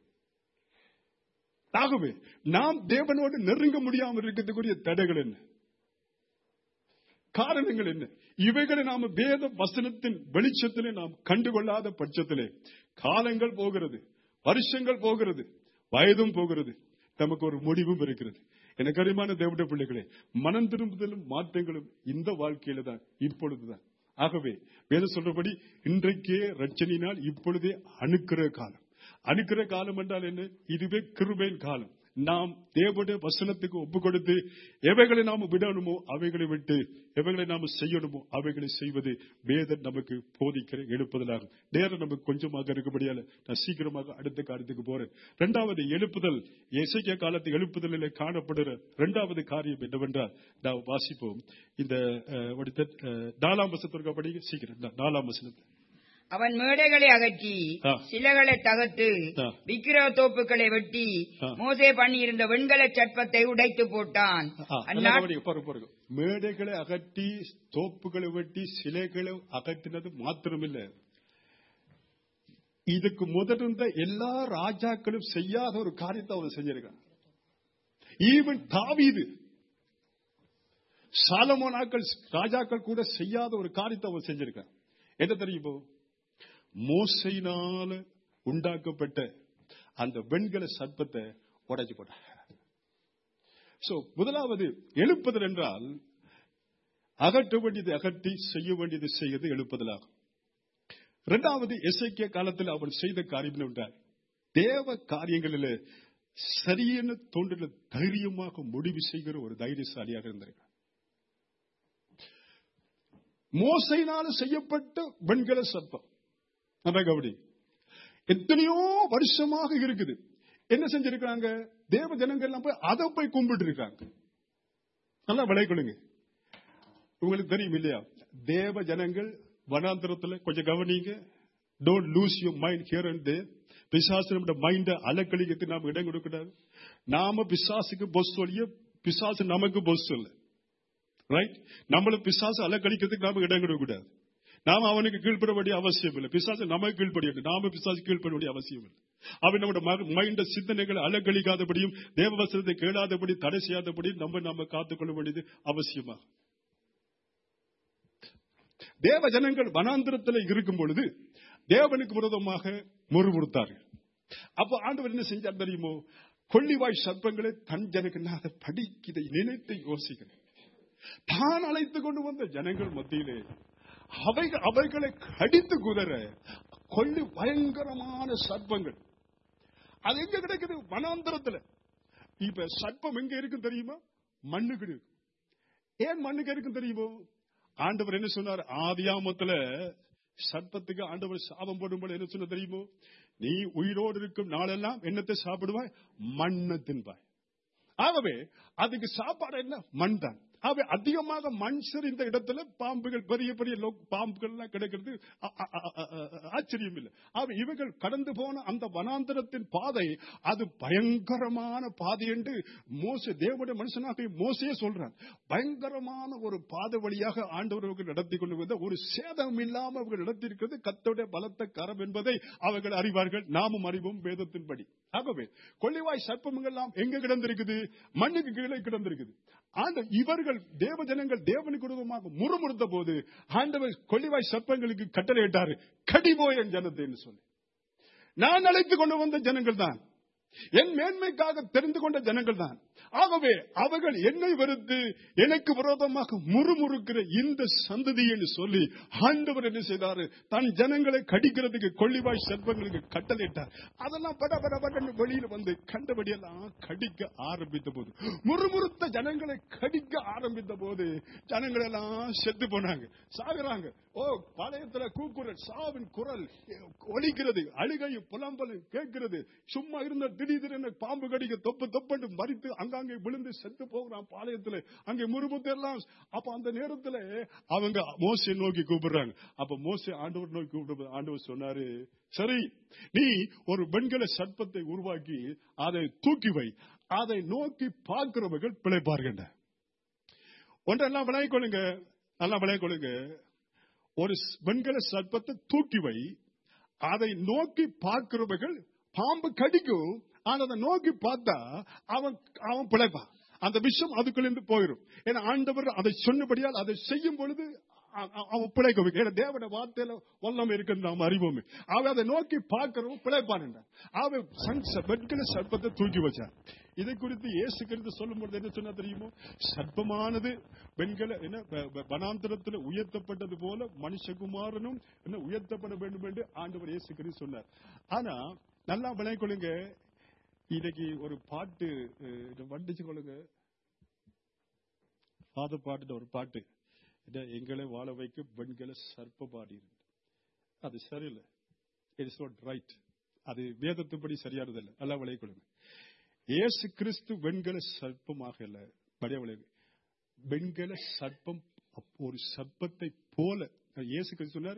ஆகவே நாம் தேவனோடு நெருங்க முடியாமல் இருக்கிறதுக்குரிய தடைகள் என்ன காரணங்கள் என்ன இவைகளை நாம வேத வசனத்தின் வெளிச்சத்திலே நாம் கண்டுகொள்ளாத பட்சத்திலே காலங்கள் போகிறது வருஷங்கள் போகிறது வயதும் போகிறது நமக்கு ஒரு முடிவும் இருக்கிறது எனக்கு அறிமான தேவடைய பிள்ளைகளே மனம் திரும்புதலும் மாற்றங்களும் இந்த வாழ்க்கையில தான் இப்பொழுதுதான் ஆகவே வேத சொல்றபடி இன்றைக்கே ரட்சணினால் இப்பொழுதே அணுக்கிற காலம் அனுக்கிற காலம் என்றால் என்ன இதுவே கிருபையின் காலம் நாம் தேவனுடைய வசனத்துக்கு ஒப்பு கொடுத்து எவைகளை நாம விடணுமோ அவைகளை விட்டு எவைகளை நாம செய்யணுமோ அவைகளை செய்வது வேதம் நமக்கு போதிக்கிற எழுப்புதலாகும் நேரம் நமக்கு கொஞ்சமாக இருக்கபடியால நான் சீக்கிரமாக அடுத்த காரியத்துக்கு போறேன் இரண்டாவது எழுப்புதல் இசைக்க காலத்து எழுப்புதலில் காணப்படுகிற இரண்டாவது காரியம் என்னவென்றால் நாம் வாசிப்போம் இந்த அஹ், அடுத்த, அஹ், நாலாம் வசத்திற்கு படி சீக்கிரம் நா- நாலாம் வசனத்தை அவன் மேடைகளை அகற்றி ஆ. சிலைகளை தகர்த்து ஆ. விக்கிரக தோப்புகளை வெட்டி ஆ. மோசே பண்ணியிருந்த வெண்கல சட்பத்தை உடைத்து போட்டான் ஆ, நல்லா அந்நாட்- கவனிங்க, பாருங்க, பாருங்க. மேடைகளை அகற்றி தோப்புகளை வெட்டி சிலைகளை அகற்றினது மாத்திரமில்ல இதுக்கு முதலிருந்த எல்லா ராஜாக்களும் செய்யாத ஒரு காரியத்தை அவர் செஞ்சிருக்காங்க ஈவன் தாவீது சாலமோனாக்கள் ராஜாக்கள் கூட செய்யாத ஒரு காரியத்தை அவர் செஞ்சிருக்காங்க என்ன தெரியுமோ மோசையினால உண்டாக்கப்பட்ட அந்த வெண்கல சர்ப்பத்தை உடைச்சு போட்டாங்க சோ முதலாவது எழுப்புதல் என்றால் அகற்ற வேண்டியது அகற்றி செய்ய வேண்டியது செய்வது எழுப்புதலாகும் இரண்டாவது எசைக்கிய காலத்தில் அவன் செய்த காரியம் என்றால் தேவ காரியங்களில் சரியான தோன்றல தைரியமாக முடிவு செய்கிற ஒரு தைரியசாலியாக இருந்திருக்கான் மோசையினால செய்யப்பட்ட வெண்கல சர்ப்பம் அதான் கபடி எத்தனையோ வருஷமாக இருக்குது என்ன செஞ்சிருக்காங்க தேவ ஜனங்கள் எல்லாம் போய் அதை போய் கும்பிட்டு இருக்காங்க நல்லா விளைக்கொள்ளுங்க உங்களுக்கு தெரியும் இல்லையா தேவ ஜனங்கள் வனாந்திரத்துல கொஞ்சம் கவனிங்க don't lose your mind here and the பிசாசு நம்ம மைண்ட அலக்கழிக்கிறதுக்கு நாம இடம் கொடுக்கூடாது நாம பிசாசுக்கு பொஸ் சொல்லிய பிசாசு நமக்கு பொஸ் சொல்ல ரைட் நம்மள பிசாசு அலக்கழிக்கிறதுக்கு நாம இடம் கொடுக்கூடாது நாம அவனுக்கு கீழ்ப்பட வேண்டிய அவசியம் இல்லை பிசாசு நமக்கு கீழ்ப்படிய வேண்டும். நாம பிசாசு கீழ்ப்பட வேண்டிய அவசியம் இல்லை அவன் நம்முடைய மைண்ட சிந்தனைகளை அலக்கழிக்காதபடியும் தேவவசனத்தை கேளாதபடி தடை செய்யாதபடி நம்ம நாம காத்துக்கொள்ள வேண்டியது அவசியமாக தேவ ஜனங்கள் வனாந்திரத்தில் இருக்கும் பொழுது தேவனுக்கு விரோதமாக முறுமுறுத்தார்கள் அப்போ ஆண்டவர் என்ன செஞ்சார் தெரியுமோ கொள்ளிவாய் சர்ப்பங்களை தன் ஜனக்கு படிக்கு இதை நினைத்து யோசிக்கிறேன் தான் அழைத்து கொண்டு வந்த ஜனங்கள் மத்தியிலே அவைகள் அவைகளை கடித்து குதற கொள்ளி பயங்கரமான சர்ப்பங்கள் அது எங்க கிடைக்குது வனாந்திரத்துல இப்ப சர்ப்பம் எங்க இருக்கும் தெரியுமா மண்ணுக்கு இருக்கு ஏன் மண்ணுக்கு இருக்கும் தெரியுமோ ஆண்டவர் என்ன சொன்னார் ஆதியாமத்துல சர்ப்பத்துக்கு ஆண்டவர் சாபம் போடும்போது என்ன சொன்ன தெரியுமோ நீ உயிரோடு இருக்கும் நாளெல்லாம் என்னத்தை சாப்பிடுவாய் மண்ணை தின்பாய் ஆகவே அதுக்கு சாப்பாடு என்ன மண் தான் ஆகவே அதிகமாக மண் சரிந்த இடத்துல பாம்புகள் பெரிய பெரிய லோ- பாம்புகள் எல்லாம் கிடைக்கிறது அ- அ- அ- அ- அ- ஆச்சரியம் இல்லை ஆகவே இவைகள் கடந்து போன அந்த வனாந்தரத்தின் பாதை அது பயங்கரமான பாதை என்று மோச தேவனுடைய மனுஷனாக மோசே சொல்றான் பயங்கரமான ஒரு பாதை வழியாக ஆண்டவர்கள் நடத்தி கொண்டு வந்த ஒரு சேதம் இல்லாம அவர்கள் நடத்தி இருக்கிறது கத்தோடைய பலத்த கரம் என்பதை அவர்கள் அறிவார்கள் நாமும் அறிவோம் வேதத்தின்படி ஆகவே கொள்ளிவாய் சர்ப்பங்கள் எல்லாம் எங்க கிடந்திருக்குது மண்ணுக்கு கீழே கிடந்திருக்குது ஆண்ட இவர்கள் தேவ ஜனங்கள் தேவனுக்கு விரோதமாக முறுமுறுத்த போது ஆண்டவர் கொள்ளிவாய் சர்ப்பங்களுக்கு கட்டளையிட்டாரு கடிபோய் என் ஜனத்தை என்று சொல்லி நான் அழைத்து கொண்டு வந்த ஜனங்கள் தான் என் மேன்மைக்காக தெரிந்து கொண்ட ஜனங்கள் தான் ஆகவே அவர்கள் என்னை வெறுத்து எனக்கு விரோதமாக முறுமுறுக்கிற இந்த சந்ததி என்று சொல்லி ஆண்டவர் என்ன செய்தாரு தன் ஜனங்களை கடிக்கிறதுக்கு கொள்ளிவாய் செல்வங்களுக்கு கட்டளையிட்டார் அதெல்லாம் பட பட படன்னு வெளியில வந்து கண்டபடியெல்லாம் கடிக்க ஆரம்பித்த போது முறுமுறுத்த ஜனங்களை கடிக்க ஆரம்பித்த போது ஜனங்கள் எல்லாம் செத்து போனாங்க சாகுறாங்க ஓ பாளையத்துல கூக்குரல் சாவின் குரல் ஒலிக்கிறது அழுகையும் புலம்பலும் கேட்கிறது சும்மா இருந்த திடீர்னு பாம்பு கடிக்க தொப்பு தொப்பண்டு மறித்து அங்காங்கே விழுந்து செத்து போகிறான் பாளையத்துல அங்கே முறுமுத்து எல்லாம் அப்ப அந்த நேரத்துல அவங்க மோசை நோக்கி கூப்பிடுறாங்க அப்ப மோசை ஆண்டவர் நோக்கி கூப்பிடு ஆண்டவர் சொன்னாரு சரி நீ ஒரு வெண்கல சர்ப்பத்தை உருவாக்கி அதை தூக்கி வை அதை நோக்கி பார்க்கிறவர்கள் பிழைப்பார்கள் ஒன்றெல்லாம் விளைய கொள்ளுங்க நல்லா விளைய கொள்ளுங்க ஒரு வெண்கல சர்ப்பத்தை தூக்கி வை அதை நோக்கி பார்க்கிறவர்கள் பாம்பு கடிக்கும் ஆனா அதை நோக்கி பார்த்தா அவன் அவன் பிழைப்பான் அந்த விஷயம் அதுக்குள்ள போயிடும் ஏன்னா ஆண்டவர் அதை சொன்னபடியால் அதை செய்யும் பொழுது அ- அ- அவன் பிழைக்க வைக்க ஏன்னா தேவன வார்த்தையில வல்லம் இருக்குன்னு நாம் அறிவோமே அவன் அதை நோக்கி பார்க்கிறவன் பிழைப்பான் அவன் சன் வெட்கல சர்ப்பத்தை தூக்கி வச்சான் இதை குறித்து இயேசு கிறிஸ்து சொல்லும் பொழுது என்ன சொன்னா தெரியுமோ சர்ப்பமானது பெண்களை என்ன ப- ப- வனாந்திரத்தில் உயர்த்தப்பட்டது போல மனுஷகுமாரனும் என்ன உயர்த்தப்பட வேண்டும் என்று ஆண்டவர் இயேசு கிறிஸ்து சொன்னார் ஆனா நல்லா விளங்கிக் கொள்ளுங்க இன்னைக்கு ஒரு பாட்டு அஹ், இதை வண்டிச்சு கொள்ளுங்க பாத பாட்டு ஒரு பாட்டு என்ன எங்களை வாழ வைக்க பெண்களை சர்ப்ப பாடி அது சரியில்லை இட் இஸ் நாட் ரைட் அது வேதத்துப்படி சரியானதில்லை நல்லா விளைய கொள்ளுங்க இயேசு கிறிஸ்து வெண்கல சர்ப்பமாக இல்ல படைய விளைவு வெண்கல சர்ப்பம் அப்- ஒரு சர்ப்பத்தை போல இயேசு கிறிஸ்து சொன்னாரு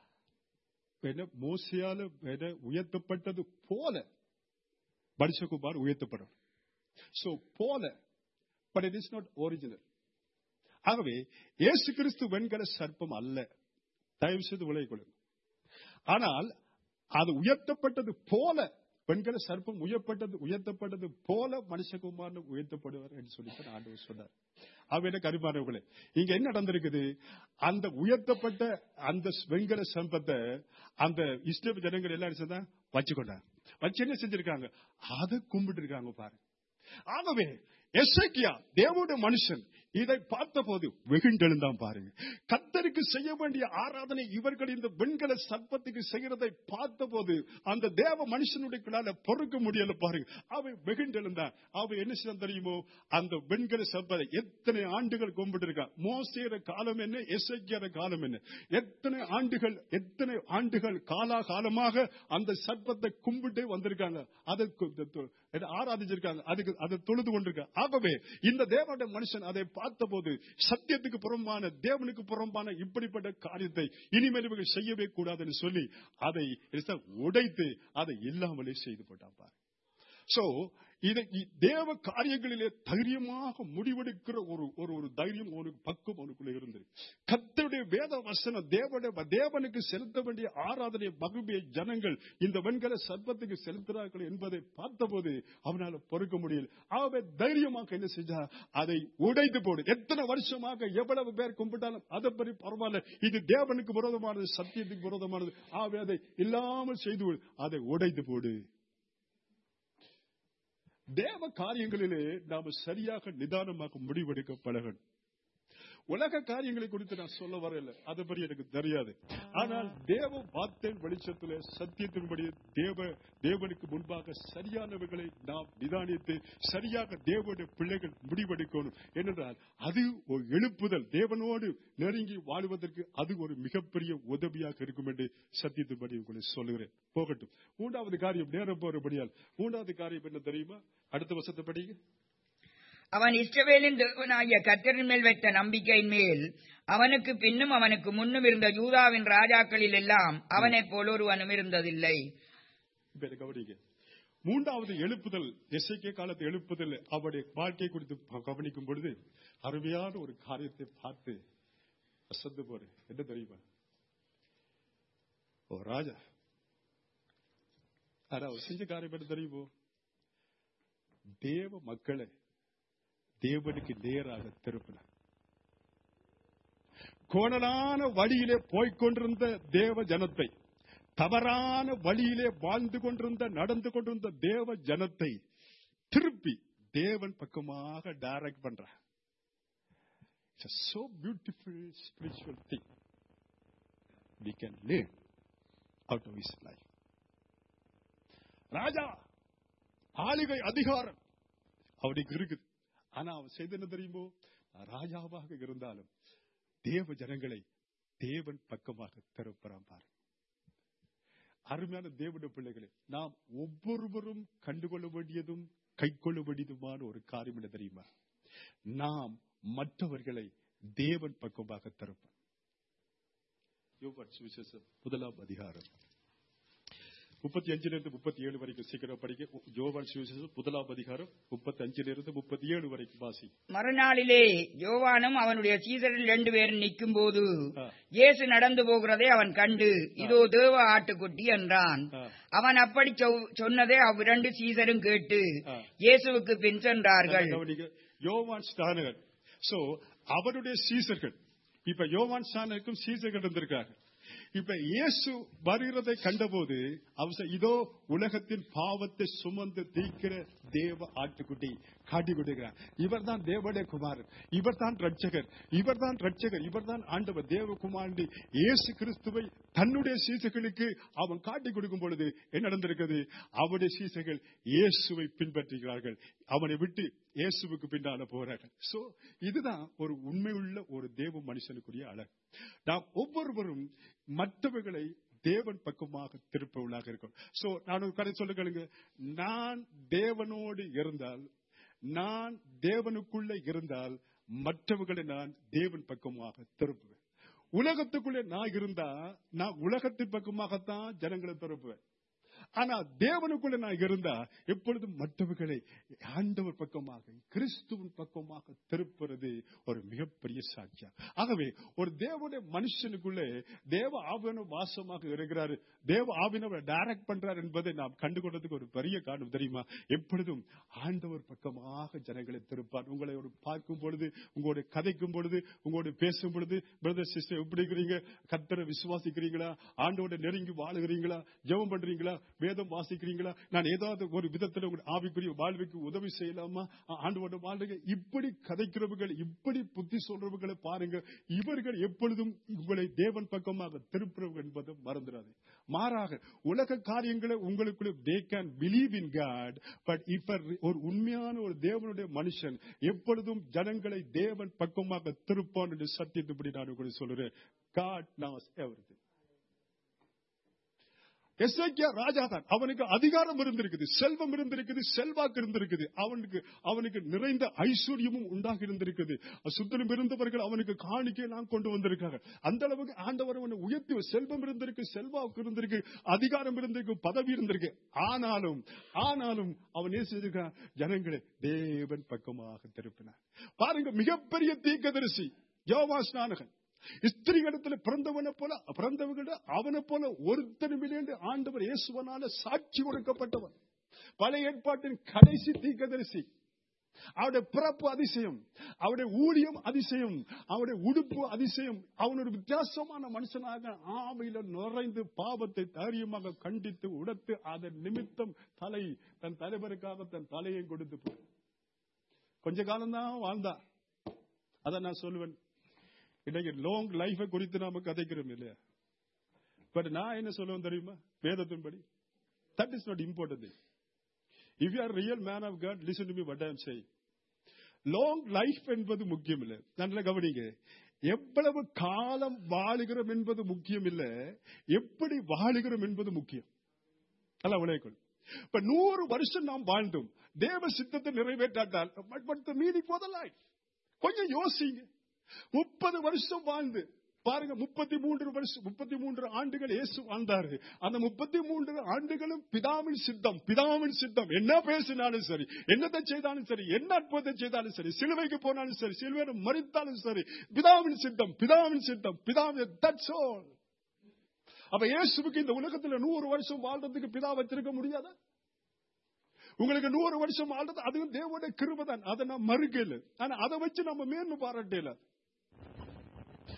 என்ன மோசையால என்ன உயர்த்தப்பட்டது போல மனுஷகுமார் உயர்த்தப்படும் சோ போல but it is not original ஆகவே இயேசு கிறிஸ்து வெண்கல சர்ப்பம் அல்ல தயவு செய்து விளைய கொள்ளுங்க ஆனால் அது உயர்த்தப்பட்டது போல பெண்களை சர்ப்பம் உயர்த்தப்பட்டது உயர்த்தப்பட்டது போல மனுஷகுமார் உயர்த்தப்படுவார் என்று சொல்லி ஆண்டவர் சொன்னார் அவன கருமானவர்களே இங்க என்ன நடந்திருக்குது அந்த உயர்த்தப்பட்ட அந்த வெண்கல சர்ப்பத்தை அந்த இஸ்ல ஜனங்கள் எல்லாம் என்ன செய்தாங்க? வச்சுக்கொண்டாங்க வச்சு என்ன செஞ்சிருக்காங்க அதை கும்பிட்டு இருக்காங்க பாரு ஆகவே எசேக்கியா தேவோட மனுஷன் இதை பார்த்தபோது வெகுண்டெழுந்தான் பாருங்க கத்தருக்கு செய்ய வேண்டிய ஆராதனை இவர்கள் இந்த வெண்கல சர்ப்பத்துக்கு செய்கிறதை பார்த்தபோது அந்த தேவ மனுஷனுடைய பொறுக்க முடியல பாருங்க அவன் வெகுண்டெழுந்தான் அவன் என்ன செய்ய தெரியுமோ அந்த வெண்கல சர்ப்பத்தை எத்தனை ஆண்டுகள் கும்பிட்டு இருக்கான் மோசேர காலம் என்ன எசேக்கியார காலம் என்ன எத்தனை ஆண்டுகள் எத்தனை ஆண்டுகள் காலாகாலமாக அந்த சர்ப்பத்தை கும்பிட்டு வந்திருக்காங்க அதை கு- து- து- ஆராதிச்சிருக்காங்க அதுக்கு அதை தொழுது கொண்டிருக்காங்க ஆகவே இந்த தேவனுடைய மனுஷன் அதை பார்த்தபோது சத்தியத்துக்கு புறம்பான தேவனுக்கு புறம்பான இப்படிப்பட்ட காரியத்தை இனிமேல் இவர்கள் செய்யவே கூடாதுன்னு சொல்லி அதை உடைத்து அதை இல்லாமலே செய்து போட்டான் பாரு சோ இதை இ- தேவ காரியங்களிலே தைரியமாக முடிவெடுக்கிற ஒரு ஒரு ஒரு தைரியம் அவனுக்கு பக்குவம் அவனுக்குள்ள இருந்தது கத்தருடைய வேத வசனம் தேவனுடைய தேவனுக்கு செலுத்த வேண்டிய ஆராதனை மகிமையை ஜனங்கள் இந்த வெண்கல சர்ப்பத்துக்கு செலுத்துகிறார்கள் என்பதை பார்த்தபோது அவனால பொறுக்க முடியல அவன் தைரியமாக என்ன செஞ்சா அதை உடைத்து போடு எத்தனை வருஷமாக எவ்வளவு பேர் கும்பிட்டாலும் அதை பற்றி பரவாயில்ல இது தேவனுக்கு விரோதமானது சத்தியத்துக்கு விரோதமானது ஆகவே அதை இல்லாமல் செய்து விடு. அதை உடைத்து போடு தேவ காரியங்களிலே நாம சரியாக நிதானமாக முடிவெடுக்க பழகணும் உலக காரியங்களை குறித்து நான் சொல்ல வரல அதை பற்றி எனக்கு தெரியாது ஆனால் தேவ வார்த்தை வெளிச்சத்திலே சத்தியத்தின்படி தேவ தேவனுக்கு முன்பாக சரியானவர்களை நாம் நிதானித்து சரியாக தேவனுடைய பிள்ளைகள் முடிவெடுக்கணும் ஏனென்றால் அது ஒரு எழுப்புதல் தேவனோடு நெருங்கி வாழ்வதற்கு அது ஒரு மிகப்பெரிய உதவியாக இருக்கும் என்று சத்தியத்தின்படி உங்களை சொல்லுகிறேன் போகட்டும் மூன்றாவது காரியம் நேரம் போறபடியால் மூன்றாவது காரியம் என்ன தெரியுமா அடுத்த வருஷத்தை படிங்க அவன் இஸ்ரவேலின் தேவனாகிய கர்த்தரின் மேல் வைத்த நம்பிக்கையின் மேல் அவனுக்கு பின்னும் அவனுக்கு முன்னும் இருந்த யூதாவின் ராஜாக்களில் எல்லாம் அவனைப் போல் ஒருவனும் இருந்ததில்லை இப்ப இதை கவனிங்க மூன்றாவது எழுப்புதல் எஸ்ஐகே காலத்து எழுப்புதல் அவருடைய வாழ்க்கை குறித்து ப- கவனிக்கும் பொழுது அருமையான ஒரு காரியத்தை பார்த்து அசந்து போற என்ன தெரியுமா ஓ ராஜா ஆனா அவர் செஞ்ச காரியம் என்ன தெரியுமோ தேவ மக்களை தேவனுக்கு நேராக திருப்பினார் கோணலான வழியிலே போய்க் கொண்டிருந்த தேவ ஜனத்தை தவறான வழியிலே வாழ்ந்து கொண்டிருந்த நடந்து கொண்டிருந்த தேவ ஜனத்தை திருப்பி தேவன் பக்கமாக டைரக்ட் பண்ற It's a so beautiful spiritual thing. We can live out of his life. ராஜா ஆளுகை அதிகாரம் அவனுக்கு இருக்குது ஆனா அவன் செய்த என்ன தெரியுமோ ராஜாவாக இருந்தாலும் தேவ ஜனங்களை தேவன் பக்கமாக திருப்புறான் பாரு அருமையான தேவனுடைய பிள்ளைகளே நாம் ஒவ்வொருவரும் கண்டுகொள்ள வேண்டியதும் கைக்கொள்ள வேண்டியதுமான ஒரு காரியம் என்ன தெரியுமா நாம் மற்றவர்களை தேவன் பக்கமாக திருப்போம் யோவான் சுவிசேஷம் முதலாம் அதிகாரம் முப்பத்தி அஞ்சுல இருந்து முப்பத்தி ஏழு வரைக்கும் சீக்கிரம் படிக்க யோவான் சுவிசேஷம் முதலாம் அதிகாரம் முப்பத்தி அஞ்சுல இருந்து முப்பத்தி ஏழு வரைக்கும் வாசி மறுநாளிலே யோவானும் அவனுடைய சீசரில் ரெண்டு பேரும் நிற்கும் போது ஆ. இயேசு நடந்து போகிறதை அவன் கண்டு இதோ தேவ ஆட்டுக்குட்டி என்றான் ஆ. அவன் அப்படி சொ- சொன்னதை அவ்விரண்டு சீசரும் கேட்டு ஆ. இயேசுவுக்கு பின் சென்றார்கள் கவனிங்க. யோவான் ஸ்நானகர் சோ அவருடைய சீசர்கள் இப்ப யோவான் ஸ்நானருக்கும் சீசர்கள் இருந்திருக்காங்க இப்ப இயேசு வருகிறதை கண்டபோது அவர் சொ- இதோ உலகத்தின் பாவத்தை சுமந்து தீக்கிற தேவ ஆட்டுக்குட்டி காட்டி கொடுக்கிறார் இவர் தான் தேவடைய குமாரன் இவர் தான் ரட்சகர் இவர் தான் ரட்சகர் இவர் தான் ஆண்டவர் தேவகுமாரன் இயேசு கிறிஸ்துவை தன்னுடைய சீசர்களுக்கு அவன் காட்டி கொடுக்கும் பொழுது என்ன நடந்திருக்கிறது அவருடைய சீசர்கள் இயேசுவை பின்பற்றுகிறார்கள் அவனை விட்டு இயேசுவுக்கு பின்னால போறார்கள் சோ இதுதான் ஒரு உண்மையுள்ள ஒரு தேவ மனுஷனுக்குரிய அழகு நாம் ஒவ்வொருவரும் மற்றவர்களை தேவன் பக்கமாக திருப்பவர்களாக இருக்கும் சோ நான் ஒரு கதை சொல்லுங்க நான் தேவனோடு இருந்தால் நான் தேவனுக்குள்ள இருந்தால் மற்றவர்களை நான் தேவன் பக்கமாக திருப்புவேன் உலகத்துக்குள்ளே நான் இருந்தா நான் உலகத்தின் பக்கமாகத்தான் ஜனங்களை திருப்புவேன் ஆனா தேவனுக்குள்ள நான் இருந்தா எப்பொழுதும் மற்றவர்களை ஆண்டவர் பக்கமாக கிறிஸ்துவின் பக்கமாக திருப்புறது ஒரு மிகப்பெரிய சாட்சியம் ஆகவே ஒரு தேவனுடைய மனுஷனுக்குள்ளே தேவ ஆவியான வாசமாக இருக்கிறாரு தேவ ஆவினவர் டைரக்ட் பண்றார் என்பதை நாம் கண்டுகொண்டதுக்கு ஒரு பெரிய காரணம் தெரியுமா எப்பொழுதும் ஆண்டவர் பக்கமாக ஜனங்களை திருப்பார் உங்களை ஒரு பார்க்கும் பொழுது உங்களுடைய கதைக்கும் பொழுது உங்களோட பேசும் பொழுது பிரதர் சிஸ்டர் எப்படி இருக்கிறீங்க கத்தரை விசுவாசிக்கிறீங்களா ஆண்டோட நெருங்கி வாழுகிறீங்களா ஜெபம் பண்றீங்களா வேதம் வாசிக்கிறீங்களா நான் ஏதாவது ஒரு விதத்துல உங்க ஆவிக்குரிய வாழ்வுக்கு உதவி செய்யலாமா ஆ, ஆண்டோட வாழ்க்கை இப்படி கதைக்கிறவர்கள் இப்படி புத்தி சொல்றவர்களை பாருங்க இவர்கள் எப்பொழுதும் உங்களை தேவன் பக்கமாக திருப்புறவர்கள் என்பதை மறந்துடாது மாறாக உலக காரியங்களை உங்களுக்குள்ள they can believe in God but இப்ப ஒரு உண்மையான ஒரு தேவனுடைய மனுஷன் எப்பொழுதும் ஜனங்களை தேவன் பக்கமாக திருப்பான் என்று சத்தியத்துப்படி நான் உங்களுக்கு சொல்றேன் God knows everything எஸ்ஐக்கியா ராஜா தான் அவனுக்கு அதிகாரம் இருந்திருக்குது செல்வம் இருந்திருக்குது செல்வாக்கு இருந்திருக்குது அவனுக்கு அவனுக்கு நிறைந்த ஐஸ்வர்யமும் உண்டாகி இருந்திருக்குது சுத்தனம் இருந்தவர்கள் அவனுக்கு காணிக்கை எல்லாம் கொண்டு வந்திருக்காங்க அந்த அளவுக்கு ஆண்டவர் அவனை உயர்த்தி செல்வம் இருந்திருக்கு செல்வாக்கு இருந்திருக்கு அதிகாரம் இருந்திருக்கு பதவி இருந்திருக்கு ஆனாலும் ஆனாலும் அவன் என்ன செய்திருக்கான் ஜனங்களை தேவன் பக்கமாக திருப்பினார் பாருங்க மிகப்பெரிய தீர்க்கதரிசி யோவா ஸ்நானகன் ஸ்திரீகளிடத்துல பிறந்தவனை போல பிறந்தவங்கள அவனை போல ஒருத்தனும் என்று ஆண்டவர் இயேசுவனால சாட்சி கொடுக்கப்பட்டவன் பழைய ஏற்பாட்டின் கடைசி தீர்க்கதரிசி அவருடைய பிறப்பு அதிசயம் அவருடைய ஊழியம் அதிசயம் அவருடைய உடுப்பு அதிசயம் அவன் ஒரு வித்தியாசமான மனுஷனாக ஆவையில நுழைந்து பாவத்தை தைரியமாக கண்டித்து உடத்து அதன் நிமித்தம் தலை தன் தலைவருக்காக தன் தலையை கொடுத்து போ கொஞ்ச காலம்தான் வாழ்ந்தான் அதான் நான் சொல்லுவேன் இன்னைக்கு லாங் லைஃபை குறித்து நாம கதைக்கிறோம் இல்லையா பட் நான் என்ன சொல்லுவேன் தெரியுமா வேதத்தின்படி that is not important if you are real man of God listen to me what I'm say long life என்பது முக்கியம் இல்லை நல்ல கவனிங்க எவ்வளவு காலம் வாழுகிறோம் என்பது முக்கியம் இல்ல எப்படி வாழுகிறோம் என்பது முக்கியம் நல்லா விளையக்கொள் இப்ப நூறு வருஷம் நாம் வாழ்ந்தோம் தேவ சித்தத்தை நிறைவேற்றாட்டால் பட் மீதி போதலாய் கொஞ்சம் யோசிங்க முப்பது வருஷம் வாழ்ந்து பாருங்க முப்பத்தி மூன்று வருஷம் முப்பத்தி மூன்று ஆண்டுகள் இயேசு வாழ்ந்தாரு அந்த முப்பத்தி மூன்று ஆண்டுகளும் பிதாவின் சித்தம் பிதாவின் சித்தம் என்ன பேசினாலும் சரி என்னத்தை செய்தாலும் சரி என்ன அற்புதத்தை செய்தாலும் சரி சிலுவைக்கு போனாலும் சரி சிலுவையில் மறித்தாலும் சரி பிதாவின் சித்தம் பிதாவின் சித்தம் பிதாவின் தட்ஸ் ஆல் அப்ப இயேசுவுக்கு இந்த உலகத்துல நூறு வருஷம் வாழ்றதுக்கு பிதா வச்சிருக்க முடியாதா உங்களுக்கு நூறு வருஷம் வாழ்றது அதுவும் தேவோட கிருபை தான் அதை நான் மறுக்கல ஆனா அதை வச்சு நம்ம மேன்மை பாராட்டல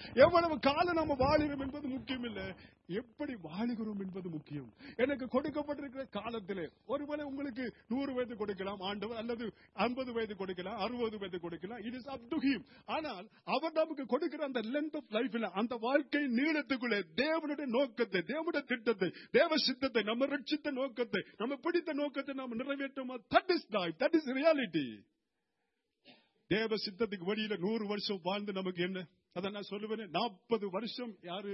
எவ்வளவு காலம் நம்ம வாழுகிறோம் என்பது முக்கியம் இல்ல எப்படி வாழுகிறோம் என்பது முக்கியம் எனக்கு கொடுக்கப்பட்டிருக்கிற காலத்திலே ஒருவேளை உங்களுக்கு நூறு வயது கொடுக்கலாம் ஆண்டவர் அல்லது ஐம்பது வயது கொடுக்கலாம் அறுபது வயது கொடுக்கலாம் it is up to him ஆனால் அவர் நமக்கு கொடுக்கிற அந்த லென்த் ஆஃப் லைஃப்ல அந்த வாழ்க்கை நீளத்துக்குள்ளே தேவனுடைய நோக்கத்தை தேவனுடைய திட்டத்தை தேவ சித்தத்தை நம்ம ரட்சித்த நோக்கத்தை நம்ம பிடித்த நோக்கத்தை நாம் நிறைவேற்றுமா that is life that is reality தேவ சித்தத்துக்கு வழியில நூறு வருஷம் வாழ்ந்து நமக்கு என்ன அத நான் சொல்லுவேன் நாற்பது வருஷம் யாரு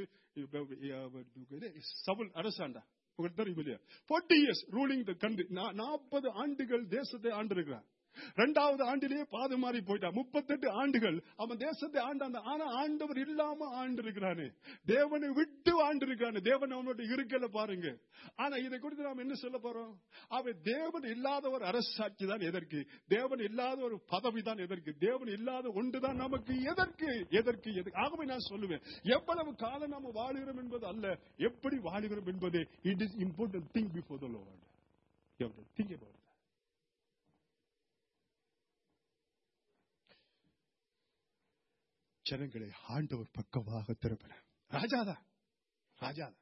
சவுல் அரசாண்டா உங்களுக்கு தெரியும் இல்லையா forty years ruling the country நாற்பது ஆண்டுகள் தேசத்தை ஆண்டிருக்கிறார் இரண்டாவது ஆண்டிலேயே பாது மாறி போயிட்டான் முப்பத்தெட்டு ஆண்டுகள் அவன் தேசத்தை ஆண்டான் ஆனா ஆண்டவர் இல்லாம ஆண்டு இருக்கிறானே தேவனை விட்டு ஆண்டு இருக்கானே தேவன் அவனோட இருக்கல பாருங்க ஆனா இதை குறித்து நாம் என்ன சொல்ல போறோம் அவன் தேவன் இல்லாத ஒரு அரசாட்சி தான் எதற்கு தேவன் இல்லாத ஒரு பதவி தான் எதற்கு தேவன் இல்லாத ஒன்றுதான் நமக்கு எதற்கு எதற்கு எதற்கு ஆகவே நான் சொல்லுவேன் எவ்வளவு காலம் நாம வாழுகிறோம் என்பது அல்ல எப்படி வாழுகிறோம் என்பது it is important thing before the Lord think about ஜனங்களை ஆண்டவர் பக்கமாக திருப்பின ராஜாதான் ராஜாதான்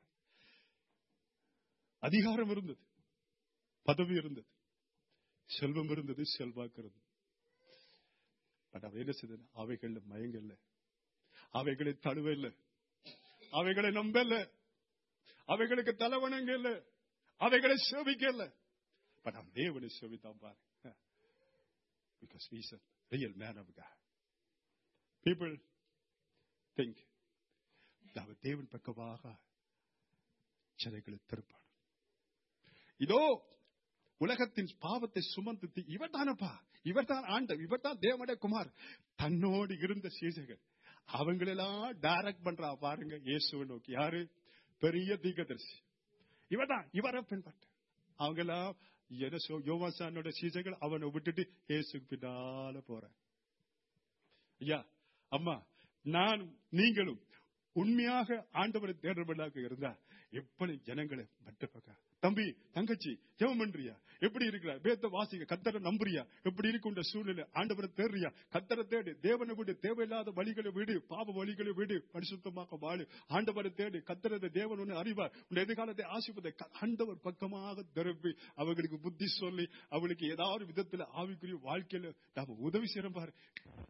அதிகாரம் இருந்தது பதவி இருந்தது செல்வம் இருந்தது செல்வாக்கு இருந்தது பட் அவ என்ன செய்தது அவைகள்ல மயங்கல்ல அவைகளை தழுவ இல்ல அவைகளை நம்பல அவைகளுக்கு தலைவணங்க இல்ல அவைகளை சேவிக்கல பட் அவன் தேவனை சேவித்தான் பாரு because is real man of God people think அவர் தேவன் பக்கமாக ஜனங்களை திருப்பான் இதோ உலகத்தின் பாவத்தை சுமந்து இவர் தானப்பா இவர் தான் ஆண்ட இவர் தான் தேவனுடைய குமார் தன்னோடு இருந்த சீசகர் அவங்களெல்லாம் டைரக்ட் பண்றா பாருங்க இயேசுவை நோக்கி யாரு பெரிய தீகதரிசி இவர் தான் இவரை பின்பற்ற அவங்க எல்லாம் யோவாசானோட சீசைகள் அவனை விட்டுட்டு இயேசுக்கு பின்னால போறேன் ஐயா அம்மா நான் நீங்களும் உண்மையாக ஆண்டவரை தேடுறவர்களாக இருந்தா எப்படி ஜனங்களை மட்டப்பக்க தம்பி தங்கச்சி ஜெபம் பண்றியா எப்படி இருக்கிற வேத்த வாசிக்க கத்தரை நம்புறியா எப்படி இருக்குன்ற சூழ்நிலை ஆண்டவரை தேடுறியா கத்தரை தேடு தேவனை விடு தேவையில்லாத வழிகளை விடு பாப வழிகளை விடு பரிசுத்தமாக வாழு ஆண்டவரை தேடு கத்தரத தேவன் ஒன்று அறிவார் உன் எதிர்காலத்தை ஆசிப்பதை ஆண்டவர் பக்கமாக திருப்பி அவர்களுக்கு புத்தி சொல்லி அவளுக்கு ஏதாவது விதத்துல ஆவிக்குரிய வாழ்க்கையில நாம உதவி செய்யறோம் பாரு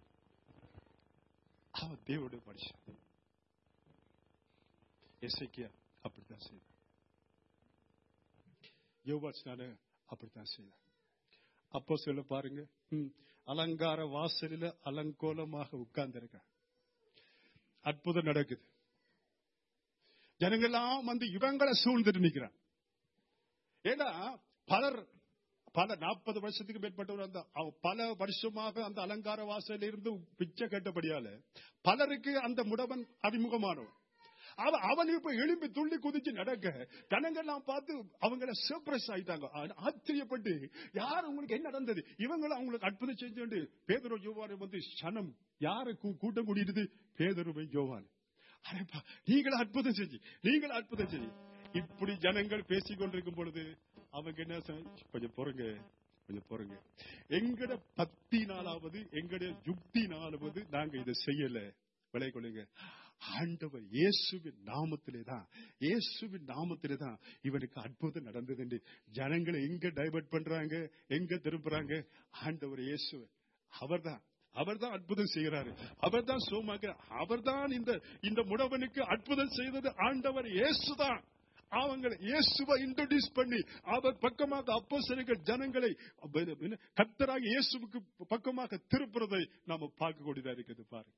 அவன் தேவனுடைய மனுஷன் எசைக்கியா அப்படித்தான் செய்தான் யோவாச்னால அப்படித்தான் செய்தான் அப்போ சொல்ல பாருங்க ம், அலங்கார வாசலில அலங்கோலமாக உட்கார்ந்திருக்க அற்புதம் நடக்குது ஜனங்கள்லாம் வந்து இவங்களை சூழ்ந்துட்டு நிக்கிறான் ஏன்னா பலர் பல நாற்பது வருஷத்துக்கு மேற்பட்டவர் அந்த அவ- பல வருஷமாக அந்த அலங்கார வாசலில் இருந்து பிச்சை கேட்டபடியால பலருக்கு அந்த முடவன் அறிமுகமானவன் அவன் அவன் இப்ப எழும்பி துள்ளி குதிச்சு நடக்க ஜனங்கள்லாம் பார்த்து அவங்கள சர்ப்ரைஸ் ஆயிட்டாங்க ஆ- ஆச்சரியப்பட்டு யார் உங்களுக்கு என்ன நடந்தது இவங்களும் அவங்களுக்கு அற்புதம் செஞ்சு பேதரோ யோவானை வந்து சனம் யாரை கூ- கூட்டம் கூடிடுது பேதருவை யோவான் அரேப்பா நீங்களும் அற்புதம் செஞ்சு நீங்களும் அற்புதம் செஞ்சு இப்படி ஜனங்கள் பேசிக் கொண்டிருக்கும் பொழுது அவங்க என்ன சொன்னாங்க, கொஞ்சம் பொறுங்க கொஞ்சம் பொறுங்க எங்கட பத்தி நாளாவது எங்கட யுக்தி நாளாவது நாங்க இதை செய்யல விலை கொள்ளுங்க ஆண்டவர் இயேசுவின் நாமத்திலே தான் இயேசுவின் நாமத்திலே தான் இவனுக்கு அற்புதம் நடந்தது என்று ஜனங்களை எங்க டைவர்ட் பண்றாங்க எங்க திருப்புறாங்க ஆண்டவர் இயேசு அவர்தான் அவர்தான் அற்புதம் செய்கிறாரு அவர்தான் சோமாக்கிறார் அவர்தான் இந்த இந்த முடவனுக்கு அற்புதம் செய்தது ஆண்டவர் இயேசுதான் அவங்களை இயேசுவை இன்ட்ரோடியூஸ் பண்ணி அவர் பக்கமாக அப்போஸ்தலர்கள் ஜனங்களை கத்தராக இயேசுவுக்கு பக்கமாக திருப்புறதை நாம பார்க்கக்கூடியதா இருக்குது பாருங்க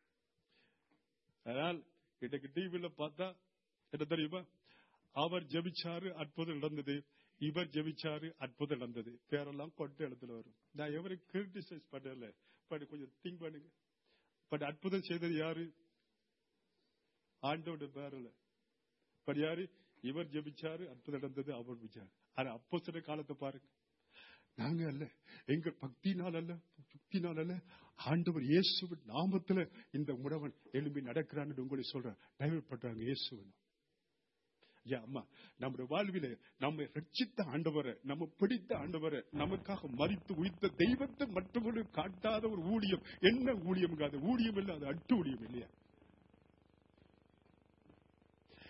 அதனால் இன்னைக்கு டிவில பார்த்தா என்ன தெரியுமா அவர் ஜெபிச்சாரு அற்புதம் நடந்தது இவர் ஜெபிச்சாரு அற்புதம் நடந்தது பேரெல்லாம் கொட்ட இடத்துல வரும் நான் எவரையும் கிரிட்டிசைஸ் பண்ணல பட் கொஞ்சம் திங்க் பண்ணுங்க பட் அற்புதம் செய்தது யாரு ஆண்டோட பேரல பட் யாரு இவர் ஜெபிச்சாரு அற்புதம் நடந்தது அவர் ஜெபிச்சாரு ஆனா அப்போ சில காலத்தை பாருங்க நாங்க அல்ல எங்க பக்தினால் அல்ல யுக்தினால் அல்ல ஆண்டவர் இயேசுவின் நாமத்துல இந்த முடவன் எழும்பி நடக்கிறான்னு உங்களை சொல்றேன் டைவர்ட் பண்றாங்க இயேசுவன் ஐயா அம்மா நம்முடைய வாழ்விலே நம்மை ரட்சித்த ஆண்டவரை நம்ம பிடித்த ஆண்டவரை நமக்காக மறித்து உயிர்த்த தெய்வத்தை மற்றவர்களுக்கு காட்டாத ஒரு ஊழியம் என்ன ஊழியம் அது ஊழியம் இல்ல அது அட்டு ஊழியம் இல்லையா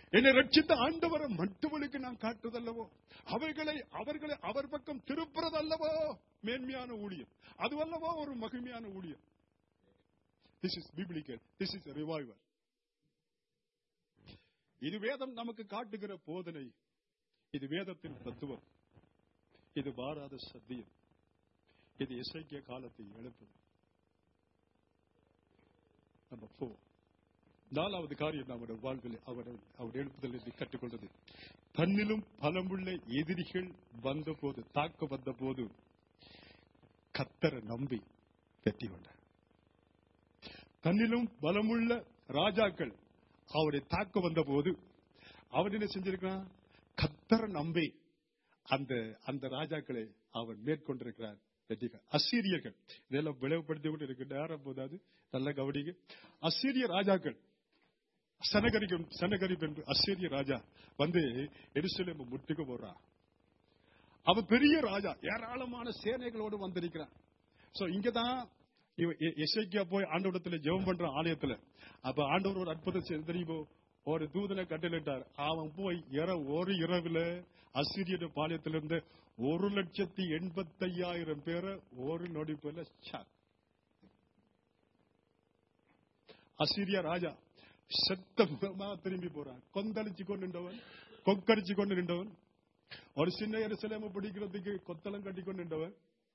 என்னை ரட்சித்த ஆண்டவரை மற்றவர்களுக்கு நான் காட்டுதல்லவோ அவைகளை அவர்களை அவர் பக்கம் திருப்புறதல்லவோ மேன்மையான ஊழியம் அதுவல்லவோ ஒரு மகிமையான ஊழியம் this is biblical this is revival இது வேதம் நமக்கு காட்டுகிற போதனை இது வேதத்தின் தத்துவம் இது மாறாத சத்தியம் இது இசைக்கிய காலத்தை எழுப்புது நம்ம போ நாலாவது காரியம் நம்முடைய வாழ்வில் அவர் அவர் எழுப்புதல் என்று கற்றுக்கொண்டது தன்னிலும் பலமுள்ள எதிரிகள் வந்த போது தாக்க வந்த போது கத்தரை நம்பி வெற்றி கொண்டார் தன்னிலும் பலமுள்ள ராஜாக்கள் அவரை தாக்க வந்த போது அவர் என்ன செஞ்சிருக்கிறான் கத்தரை நம்பி அந்த அந்த ராஜாக்களை அவன் மேற்கொண்டிருக்கிறார் வெற்றிகள் அசீரியர்கள் இதெல்லாம் விளைவுபடுத்தி கொண்டு இருக்கு நேரம் போதாது நல்ல கவனிங்க அசீரிய ராஜாக்கள் சனகரிகம் சனகரிப் என்று அசீரிய ராஜா வந்து எருசலேம் முட்டுக்கு போறான் அவன் பெரிய ராஜா ஏராளமான சேனைகளோடு வந்திருக்கிறான் சோ இங்கதான் எசைக்கியா போய் ஆண்டவரத்துல ஜெபம் பண்ற ஆலயத்துல அப்ப ஆண்டவர் ஒரு அற்புதம் செய்து தெரியுமோ ஒரு தூதனை கட்டளிட்டார் அவன் போய் இர ஒரு இரவுல அசிரியட பாளையத்திலிருந்து ஒரு லட்சத்தி எண்பத்தி ஐயாயிரம் பேரை ஒரு நொடி போல ஷாக் அசிரியா ராஜா செத்த முகமா திரும்பி போறான் கொந்தளிச்சு கொண்டு நின்றவன் கொக்கரிச்சு கொண்டு நின்றவன் ஒரு சின்ன எருசலேம பிடிக்கிறதுக்கு கொத்தளம் கட்டி கொண்டு நின்றவன்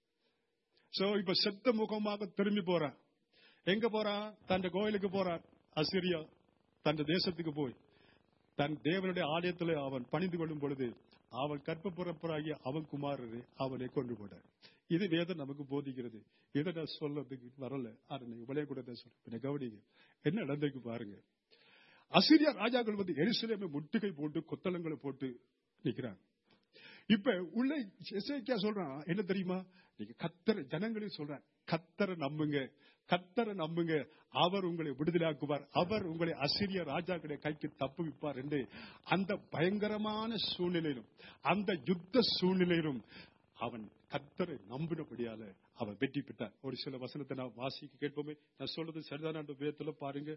சோ இப்ப செத்த முகமாக திரும்பி போறான் எங்க போறான் தன் கோயிலுக்கு போறான் அசிரியா தன் தேசத்துக்கு போய் தன் தேவனுடைய ஆலயத்தில் அவன் பணிந்து கொள்ளும் பொழுது அவன் கற்ப பிறப்பராகிய அவன் குமாரரை அவனை கொண்டு போட்டார் இது வேதம் நமக்கு போதிக்கிறது இதை நான் சொல்றதுக்கு வரல அதை நீங்க விளைய கூட சொல்ல கவனிங்க என்ன நடந்திருக்கு பாருங்க அசிரியா ராஜாக்கள் வந்து எரிசிலேமை முட்டுகை போட்டு கொத்தளங்களை போட்டு நிக்கிறாங்க இப்ப உள்ள எசேக்கியா சொல்றான் என்ன தெரியுமா நீங்க கத்தர ஜனங்களையும் சொல்றான் கத்தரை நம்புங்க கத்தரை நம்புங்க அவர் உங்களை விடுதலாக்குவார் அவர் உங்களை அசிரிய ராஜாக்களை கைக்கு தப்புவிப்பார் என்று அந்த பயங்கரமான சூழ்நிலையிலும் அந்த யுத்த சூழ்நிலையிலும் அவன் கத்தரை நம்பினபடியால அவன் வெற்றி பெற்றான் ஒரு சில வசனத்தை நான் வாசிக்க கேட்போமே நான் சொல்றது சரிதான வேதத்துல பாருங்க